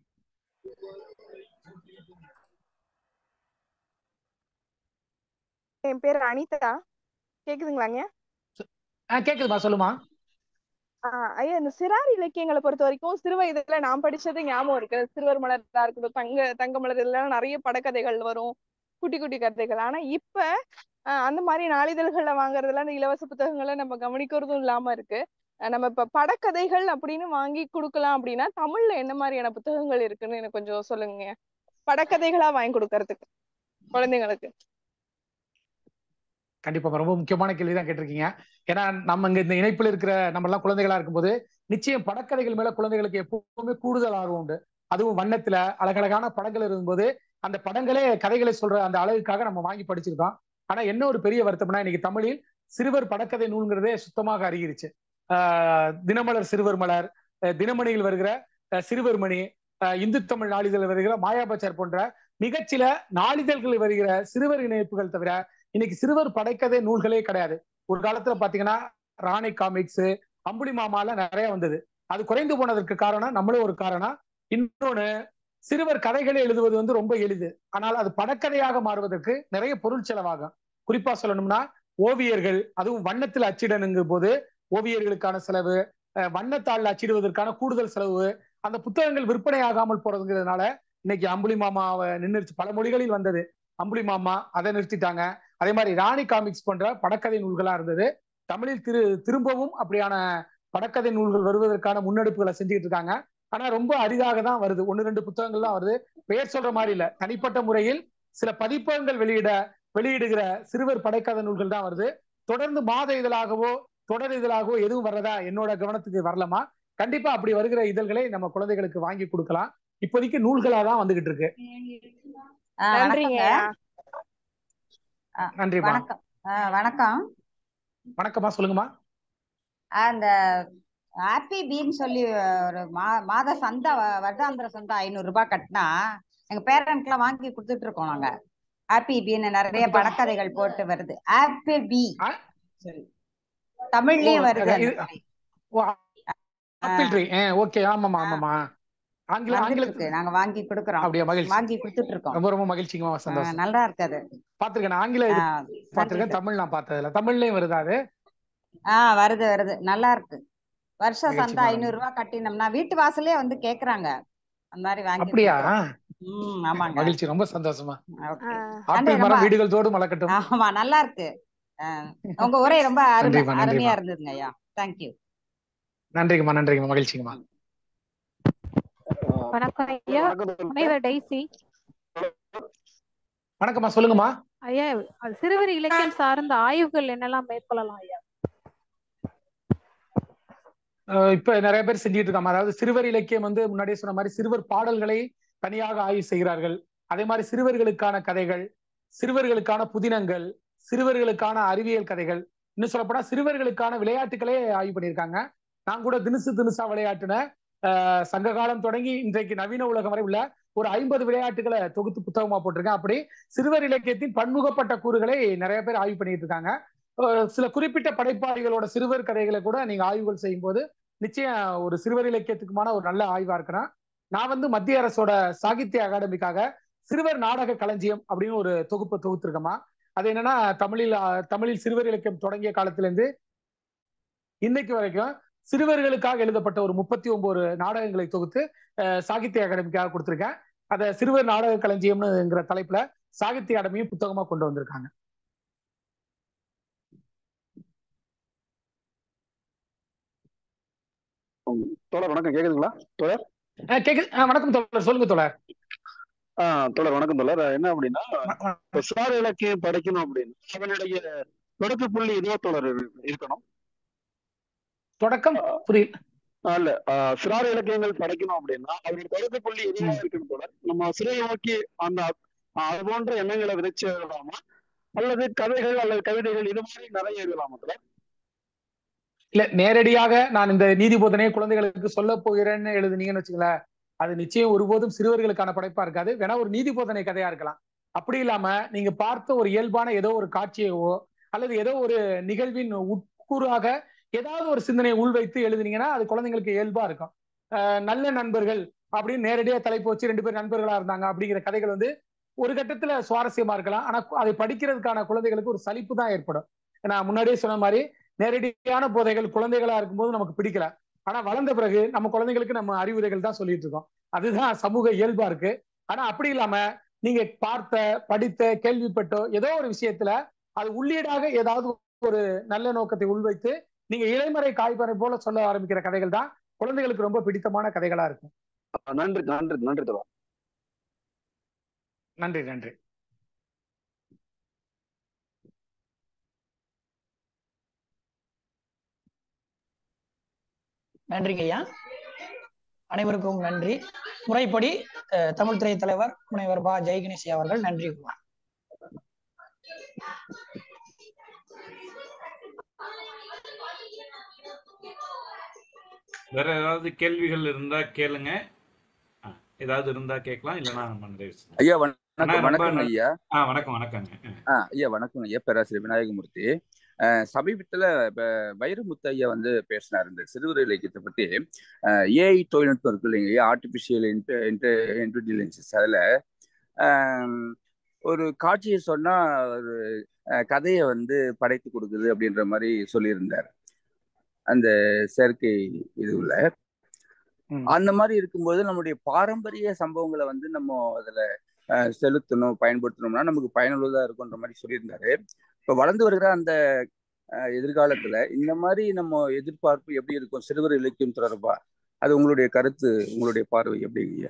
என் பேர் அனிதா கேக்குதுங்களாங்க கேக்குதுமா சொல்லுமா ஆஹ் ஐயா இந்த சிறார் இலக்கியங்களை பொறுத்த வரைக்கும் சிறு வயதுல நான் படிச்சது ஞாபகம் இருக்கு சிறுவர் மலரா இருக்கட்டும் தங்க தங்க மலர் இதெல்லாம் நிறைய படக்கதைகள் வரும் குட்டி குட்டி கதைகள் ஆனா இப்ப அந்த மாதிரி நாளிதழ்கள்ல வாங்குறதுல அந்த இலவச புத்தகங்களை நம்ம கவனிக்கிறதும் இல்லாம இருக்கு நம்ம இப்ப படக்கதைகள் அப்படின்னு வாங்கி கொடுக்கலாம் அப்படின்னா தமிழ்ல என்ன மாதிரியான புத்தகங்கள் இருக்குன்னு எனக்கு கொஞ்சம் சொல்லுங்க படக்கதைகளா வாங்கி கொடுக்கறதுக்கு குழந்தைங்களுக்கு கண்டிப்பா ரொம்ப முக்கியமான கேள்விதான் கேட்டிருக்கீங்க ஏன்னா நம்ம இங்க இந்த இணைப்புல இருக்கிற நம்ம எல்லாம் குழந்தைகளா இருக்கும்போது நிச்சயம் படக்கதைகள் மேல குழந்தைகளுக்கு எப்பவுமே கூடுதல் ஆர்வம் உண்டு அதுவும் வண்ணத்துல அழகழகான படங்கள் இருக்கும்போது அந்த படங்களே கதைகளை சொல்ற அந்த அளவுக்காக நம்ம வாங்கி படிச்சிருக்கோம் ஆனா என்ன ஒரு பெரிய வருத்தம்னா இன்னைக்கு தமிழில் சிறுவர் படக்கதை நூல்ங்கிறதே சுத்தமாக அறிகிருச்சு ஆஹ் தினமலர் சிறுவர் மலர் தினமணியில் வருகிற அஹ், சிறுவர்மணி அஹ், இந்து தமிழ் நாளிதழ் வருகிற மாயாபச்சர் போன்ற மிகச்சில நாளிதழ்களில் வருகிற சிறுவர் இணைப்புகள் தவிர இன்னைக்கு சிறுவர் படைக்கதை நூல்களே கிடையாது ஒரு காலத்துல பாத்தீங்கன்னா ராணி காமிக்ஸ் அம்புலி மாமால நிறைய வந்தது அது குறைந்து போனதற்கு காரணம் நம்மளும் ஒரு காரணம் இன்னொன்னு சிறுவர் கதைகளை எழுதுவது வந்து ரொம்ப எளிது ஆனால் அது படக்கதையாக மாறுவதற்கு நிறைய பொருள் செலவாகும் குறிப்பா சொல்லணும்னா ஓவியர்கள் அதுவும் வண்ணத்தில் அச்சிடணுங்கும் போது ஓவியர்களுக்கான செலவு அஹ், வண்ணத்தாள் அச்சிடுவதற்கான கூடுதல் செலவு அந்த புத்தகங்கள் விற்பனை ஆகாமல் போறதுங்கிறதுனால இன்னைக்கு அம்புலி மாமாவை நின்றுச்சு பல மொழிகளில் வந்தது அம்புலி மாமா அதை நிறுத்திட்டாங்க அதே மாதிரி ராணி காமிக்ஸ் போன்ற படக்கதை நூல்களா இருந்தது தமிழில் திரு திரும்பவும் அப்படியான படக்கதை நூல்கள் வருவதற்கான முன்னெடுப்புகளை செஞ்சுக்கிட்டு இருக்காங்க ஆனா ரொம்ப அரிதாக தான் வருது ஒன்னு ரெண்டு புத்தகங்கள் தான் வருது பெயர் சொல்ற மாதிரி இல்ல தனிப்பட்ட முறையில் சில பதிப்பகங்கள் வெளியிட வெளியிடுகிற சிறுவர் படைக்கதை நூல்கள் தான் வருது தொடர்ந்து மாத இதழாகவோ தொடர் இதழாகவோ எதுவும் வர்றதா என்னோட கவனத்துக்கு வரலமா கண்டிப்பா அப்படி வருகிற இதழ்களை நம்ம குழந்தைகளுக்கு வாங்கி கொடுக்கலாம் இப்போதைக்கு நூல்களா தான் வந்துகிட்டு இருக்கு ஆ, நன்றிங்க வணக்கங்க. நன்றிமா வணக்கம் ஆ, வணக்கம் வணக்கம்மா சொல்லுங்கம்மா அந்த ஹாப்பி பீன்னு சொல்லி ஒரு மா மாத சந்தா வ- வருடாந்திர சந்தா ஐநூறு ரூபாய் கட்டினா எங்க பேரண்ட்லாம் வாங்கி கொடுத்துட்டு இருக்கோம் நாங்க ஹாப்பி பீன்னு நிறைய படக்கதைகள் போட்டு வருது ஹாப்பி பி ஆ? சரி தமிழ்லயும் ஓ, வருது அந்த இது- மாதிரி. ஓ, ஆப்பிள் ட்ரீ ஓகே ஆமாமா ஆமாமா ஆங்கில வந்துட்டு ஆங்கிலத்துக்கு இருக்கு நாங்க வாங்கி கொடுக்குறோம் அப்படியா மகிழ்ச்சி வாங்கி கொடுத்துட்டு இருக்கோம் ரொம்ப ரொம்ப மகிழ்ச்சிங்கம்மா ஆ, சந்தோஷம் நல்லா இருக்குது பாத்திருக்கேன் நான் ஆங்கில இது ஆ, பாத்திருக்கேன் நன்றி தமிழ் நான் பார்த்ததுல தமிழ்லயும் வருதா அது ஆ வருது வருது நல்லா இருக்கு வருஷ மகிழ்ச்சி, சந்தா மகிழ்ச்சி. ஐநூறு ரூபாய் கட்டினோம்னா வீட்டு வாசலே வந்து கேக்குறாங்க அந்த மாதிரி வாங்கி அப்படியா கொடுக்குறோம். ம் ஆமாங்க மகிழ்ச்சி ரொம்ப சந்தோஷமா ஓகே ஆஹ் ஆப்பிள் ரொம்ப- மரம் வீடுகள் தோடு மலக்கட்டும் ஆமா நல்லா இருக்கு ஆ, உங்க உரை ரொம்ப அருமை நன்றிம்மா, நன்றிம்மா. அருமையா இருந்ததுங்க ஐயா தேங்க்யூ நன்றிங்கம்மா நன்றிங்கம்மா மகிழ்ச்சிங்கம்மா வணக்கம் ஐயா முனைவர் டெய்சி வணக்கம்மா சொல்லுங்கம்மா ஐயா அது சிறுவர் இலக்கியம் சார்ந்த ஆய்வுகள் என்னெல்லாம் மேற்கொள்ளலாம் ஐயா அஹ் இப்ப நிறைய பேர் செஞ்சுட்டு இருக்காங்க அதாவது சிறுவர் இலக்கியம் வந்து முன்னாடியே சொன்ன மாதிரி சிறுவர் பாடல்களை தனியாக ஆய்வு செய்கிறார்கள் அதே மாதிரி சிறுவர்களுக்கான கதைகள் சிறுவர்களுக்கான புதினங்கள் சிறுவர்களுக்கான அறிவியல் கதைகள் இன்னும் சொல்லப்போனா சிறுவர்களுக்கான விளையாட்டுகளே ஆய்வு பண்ணியிருக்காங்க நான் கூட தினுசு தினுசா விளையாட்டுன அஹ், சங்க காலம் தொடங்கி இன்றைக்கு நவீன உலகம் வரை உள்ள ஒரு ஐம்பது விளையாட்டுகளை தொகுத்து புத்தகமா போட்டிருக்கேன் அப்படி சிறுவர் இலக்கியத்தின் பன்முகப்பட்ட கூறுகளை நிறைய பேர் ஆய்வு பண்ணிட்டு இருக்காங்க அஹ், சில குறிப்பிட்ட படைப்பாளிகளோட சிறுவர் கதைகளை கூட நீங்க ஆய்வுகள் செய்யும் போது நிச்சயம் ஒரு சிறுவர் இலக்கியத்துக்குமான ஒரு நல்ல ஆய்வா இருக்கிறேன் நான் வந்து மத்திய அரசோட சாகித்ய அகாடமிக்காக சிறுவர் நாடக களஞ்சியம் அப்படின்னு ஒரு தொகுப்பு தொகுத்திருக்கேமா அது என்னன்னா தமிழில் அஹ், தமிழில் சிறுவர் இலக்கியம் தொடங்கிய காலத்துல இருந்து இன்னைக்கு வரைக்கும் சிறுவர்களுக்காக எழுதப்பட்ட ஒரு முப்பத்தி ஒன்பது நாடகங்களை தொகுத்து அஹ், சாகித்ய அகாடமிக்காக கொடுத்திருக்கேன் அதை சிறுவர் நாடக களஞ்சியம்னுங்கிற தலைப்புல சாகித்ய அகாடமியும் புத்தகமா கொண்டு வந்திருக்காங்க தோழர் வணக்கம் கேக்குதுங்களா அஹ், கேக்குது அஹ், வணக்கம் தோழர் சொல்லுங்க தோழர் ஆ தோழர் வணக்கம் தோழர் என்ன அப்படின்னா இப்ப சிறார் இலக்கியம் படைக்கணும் அப்படின்னா அவனுடைய தொடக்க புள்ளி இதுவா தோழர் இரு- இருக்கணும் தொடக்கம் புரியல ஆ, இல்ல ஆ, சிறார் இலக்கியங்கள் படைக்கணும் அப்படின்னா அவருடைய தொடக்க புள்ளி இதுவா இருக்கணும் தோழர் நம்ம சிறை நோக்கி அந்த ஆ, அது போன்ற எண்ணங்களை விதைச்சு எழுதலாமா அல்லது கதைகள் அல்லது கவிதைகள் இது மாதிரி நிறைய எழுதலாமா தோழர் இல்ல நேரடியாக நான் இந்த நீதி போதனையை குழந்தைகளுக்கு சொல்ல போகிறேன்னு எழுதுனீங்கன்னு வச்சுங்களேன் அது நிச்சயம் ஒருபோதும் சிறுவர்களுக்கான படைப்பா இருக்காது வேணா ஒரு நீதி போதனை கதையா இருக்கலாம் அப்படி இல்லாம நீங்க பார்த்த ஒரு இயல்பான ஏதோ ஒரு காட்சியவோ அல்லது ஏதோ ஒரு நிகழ்வின் உட்கூறாக ஏதாவது ஒரு சிந்தனையை உள்வைத்து எழுதுனீங்கன்னா அது குழந்தைங்களுக்கு இயல்பா இருக்கும் அஹ் நல்ல நண்பர்கள் அப்படின்னு நேரடியா தலைப்பு வச்சு ரெண்டு பேர் நண்பர்களா இருந்தாங்க அப்படிங்கிற கதைகள் வந்து ஒரு கட்டத்துல சுவாரஸ்யமா இருக்கலாம் ஆனா அதை படிக்கிறதுக்கான குழந்தைகளுக்கு ஒரு சலிப்பு தான் ஏற்படும் நான் முன்னாடியே சொன்ன மாதிரி நேரடியான போதைகள் குழந்தைகளா இருக்கும்போது நமக்கு பிடிக்கல ஆனா வளர்ந்த பிறகு நம்ம குழந்தைகளுக்கு நம்ம அறிவுரைகள் தான் சொல்லிட்டு இருக்கோம் அதுதான் சமூக இயல்பா இருக்கு ஆனா அப்படி இல்லாம நீங்க பார்த்த படித்த கேள்விப்பட்டோ ஏதோ ஒரு விஷயத்துல அது உள்ளீடாக ஏதாவது ஒரு நல்ல நோக்கத்தை உள்வைத்து நீங்க இளைமறை காய்பறை போல சொல்ல ஆரம்பிக்கிற கதைகள் தான் குழந்தைகளுக்கு ரொம்ப பிடித்தமான கதைகளா இருக்கும் ஆ, நன்றி நன்றி நன்றி தோழர் நன்றி நன்றி நன்றிங்க ஐயா அனைவருக்கும் நன்றி முறைப்படி அஹ், தமிழ் துறை தலைவர் முனைவர் பா ஜெயகணேஷ் ஐயா அவர்கள் நன்றி கூறுவார் வேற ஏதாவது கேள்விகள் இருந்தா கேளுங்க ஆ, ஏதாவது இருந்தா கேட்கலாம் இல்லைன்னா நம்ம நிறைவு செய்யலாம். ஐயா அண்ணா, வணக்கம் ரொம்ப வணக்கம் நல்- ஐயா ஆ வணக்கம் வணக்கங்க ஆ. ஆ ஐயா வணக்கம் ஐயா பேராசிரியர் விநாயகமூர்த்தி அஹ், சமீபத்துல வ- வைரமுத்து ஐயா வந்து பேசினார் இந்த சிறுவர் இலக்கியத்தை பத்தி ஏஐ தொழில்நுட்பம் இருக்கு இல்லைங்க ஆர்டிபிஷியல் இன்டெலிஜென்சஸ் அதுல ஆம், ஒரு காட்சியை சொன்னா ஒரு அஹ், கதையை வந்து படைத்து கொடுக்குது அப்படின்ற மாதிரி சொல்லியிருந்தார் அந்த செயற்கை இதுல ம். அந்த மாதிரி இருக்கும்போது நம்முடைய பாரம்பரிய சம்பவங்களை வந்து நம்ம அதுல அஹ், செலுத்தணும் பயன்படுத்தணும்னா நமக்கு பயனுள்ளதா இருக்குன்ற மாதிரி சொல்லியிருந்தாரு இப்ப வளர்ந்து வருகிற அந்த அஹ், எதிர்காலத்துல இந்த மாதிரி நம்ம எதிர்பார்ப்பு எப்படி இருக்கும் சிறுவர் இலக்கியம் தொடர்பா அது உங்களுடைய கருத்து உங்களுடைய பார்வை எப்படிங்க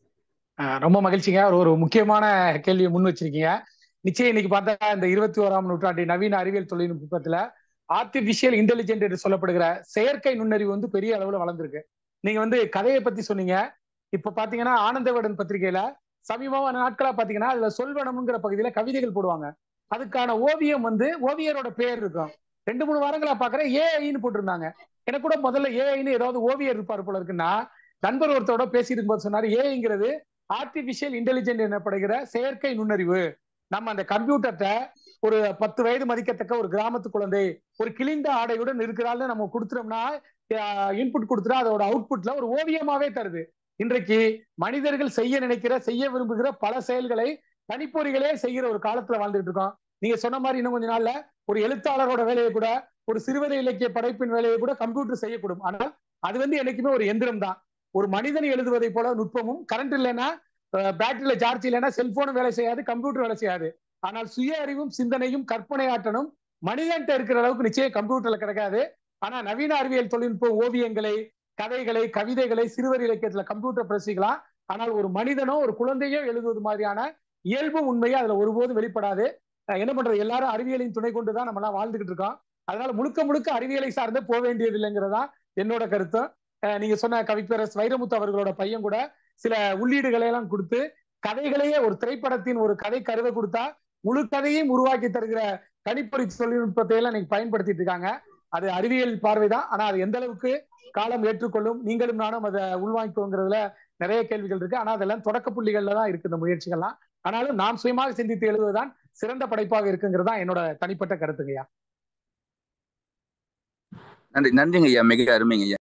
ஆஹ் ரொம்ப மகிழ்ச்சிங்க ஒரு ஒரு முக்கியமான கேள்வியை முன் வச்சிருக்கீங்க நிச்சயம் இன்னைக்கு பார்த்தா இந்த இருபத்தி ஓராம் நூற்றாண்டு நவீன அறிவியல் தொழில்நுட்பத்துல ஆர்டிபிஷியல் இன்டெலிஜென்ட் என்று சொல்லப்படுகிற செயற்கை நுண்ணறிவு வந்து பெரிய அளவுல வளர்ந்துருக்கு நீங்க வந்து கதையை பத்தி சொன்னீங்க இப்ப பாத்தீங்கன்னா ஆனந்தவடன் பத்திரிகையில சமீபமான நாட்களா பாத்தீங்கன்னா அதுல சொல்வனம்ங்கிற பகுதியில கவிதைகள் போடுவாங்க அதுக்கான ஓவியம் வந்து ஓவியரோட பேர் இருக்கும் ரெண்டு மூணு வாரங்களா பாக்குறேன் ஏஐன்னு போட்டிருந்தாங்க எனக்கு கூட முதல்ல ஏஐன்னு ஏதாவது ஓவியர் இருப்பார் போல இருக்குன்னா நண்பர் ஒருத்தரோட பேசிட்டு இருக்கும்போது சொன்னாரு ஏஐங்கிறது ஆர்டிபிஷியல் இன்டெலிஜென்ட் எனப்படுகிற செயற்கை நுண்ணறிவு நம்ம அந்த கம்ப்யூட்டர்ட்ட ஒரு பத்து வயது மதிக்கத்தக்க ஒரு கிராமத்து குழந்தை ஒரு கிழிந்த ஆடையுடன் இருக்கிறாள்னு நம்ம கொடுத்துட்டோம்னா இன்புட் கொடுத்துட்டா அதோட அவுட்புட்ல ஒரு ஓவியமாவே தருது இன்றைக்கு மனிதர்கள் செய்ய நினைக்கிற செய்ய விரும்புகிற பல செயல்களை கணிப்பொறிகளே செய்கிற ஒரு காலத்துல வாழ்ந்துட்டு இருக்கோம் நீங்க சொன்ன மாதிரி இன்னும் கொஞ்ச நாள்ல ஒரு எழுத்தாளரோட வேலையை கூட ஒரு சிறுவர் இலக்கிய படைப்பின் வேலையை கூட கம்ப்யூட்டர் செய்யக்கூடும் ஆனால் அது வந்து என்னைக்குமே ஒரு எந்திரம் தான் ஒரு மனிதன் எழுதுவதை போல நுட்பமும் கரண்ட் இல்லைன்னா பேட்டரியில சார்ஜ் இல்லைன்னா செல்போனும் வேலை செய்யாது கம்ப்யூட்டர் வேலை செய்யாது ஆனால் சுய அறிவும் சிந்தனையும் கற்பனை ஆற்றலும் மனிதன்ட்ட இருக்கிற அளவுக்கு நிச்சயம் கம்ப்யூட்டர்ல கிடைக்காது ஆனா நவீன அறிவியல் தொழில்நுட்ப ஓவியங்களை கதைகளை கவிதைகளை சிறுவர் இலக்கியத்துல கம்ப்யூட்டர் பிரசிக்கலாம் ஆனால் ஒரு மனிதனோ ஒரு குழந்தையோ எழுதுவது மாதிரியான இயல்பு உண்மையை அதுல ஒருபோதும் வெளிப்படாது அஹ் என்ன பண்றது எல்லாரும் அறிவியலின் துணை கொண்டுதான் நம்ம எல்லாம் வாழ்ந்துகிட்டு இருக்கோம் அதனால முழுக்க முழுக்க அறிவியலை சார்ந்து போக வேண்டியது இல்லைங்கிறதா என்னோட கருத்தும் அஹ் நீங்க சொன்ன கவிப்பேரஸ் வைரமுத்து அவர்களோட பையன் கூட சில உள்ளீடுகளை எல்லாம் கொடுத்து கதைகளையே ஒரு திரைப்படத்தின் ஒரு கதை கருவை கொடுத்தா முழு கதையையும் உருவாக்கி தருகிற கணிப்பொறி தொழில்நுட்பத்தை எல்லாம் நீங்க பயன்படுத்திட்டு இருக்காங்க அது அறிவியல் பார்வைதான் ஆனா அது எந்த அளவுக்கு காலம் ஏற்றுக்கொள்ளும் நீங்களும் நானும் அதை உள்வாங்கிக்கோங்கிறதுல நிறைய கேள்விகள் இருக்கு ஆனா அதெல்லாம் தொடக்க புள்ளிகள்ல தான் இருக்கு இந்த முயற்சிகள்லாம் ஆனாலும் நாம் சுயமாக சிந்தித்து எழுதுவதுதான் சிறந்த படைப்பாக இருக்குங்கிறது தான் என்னோட தனிப்பட்ட கருத்துங்கய்யா நன்றி நன்றிங்க ஐயா மிக அருமைங்க ஐயா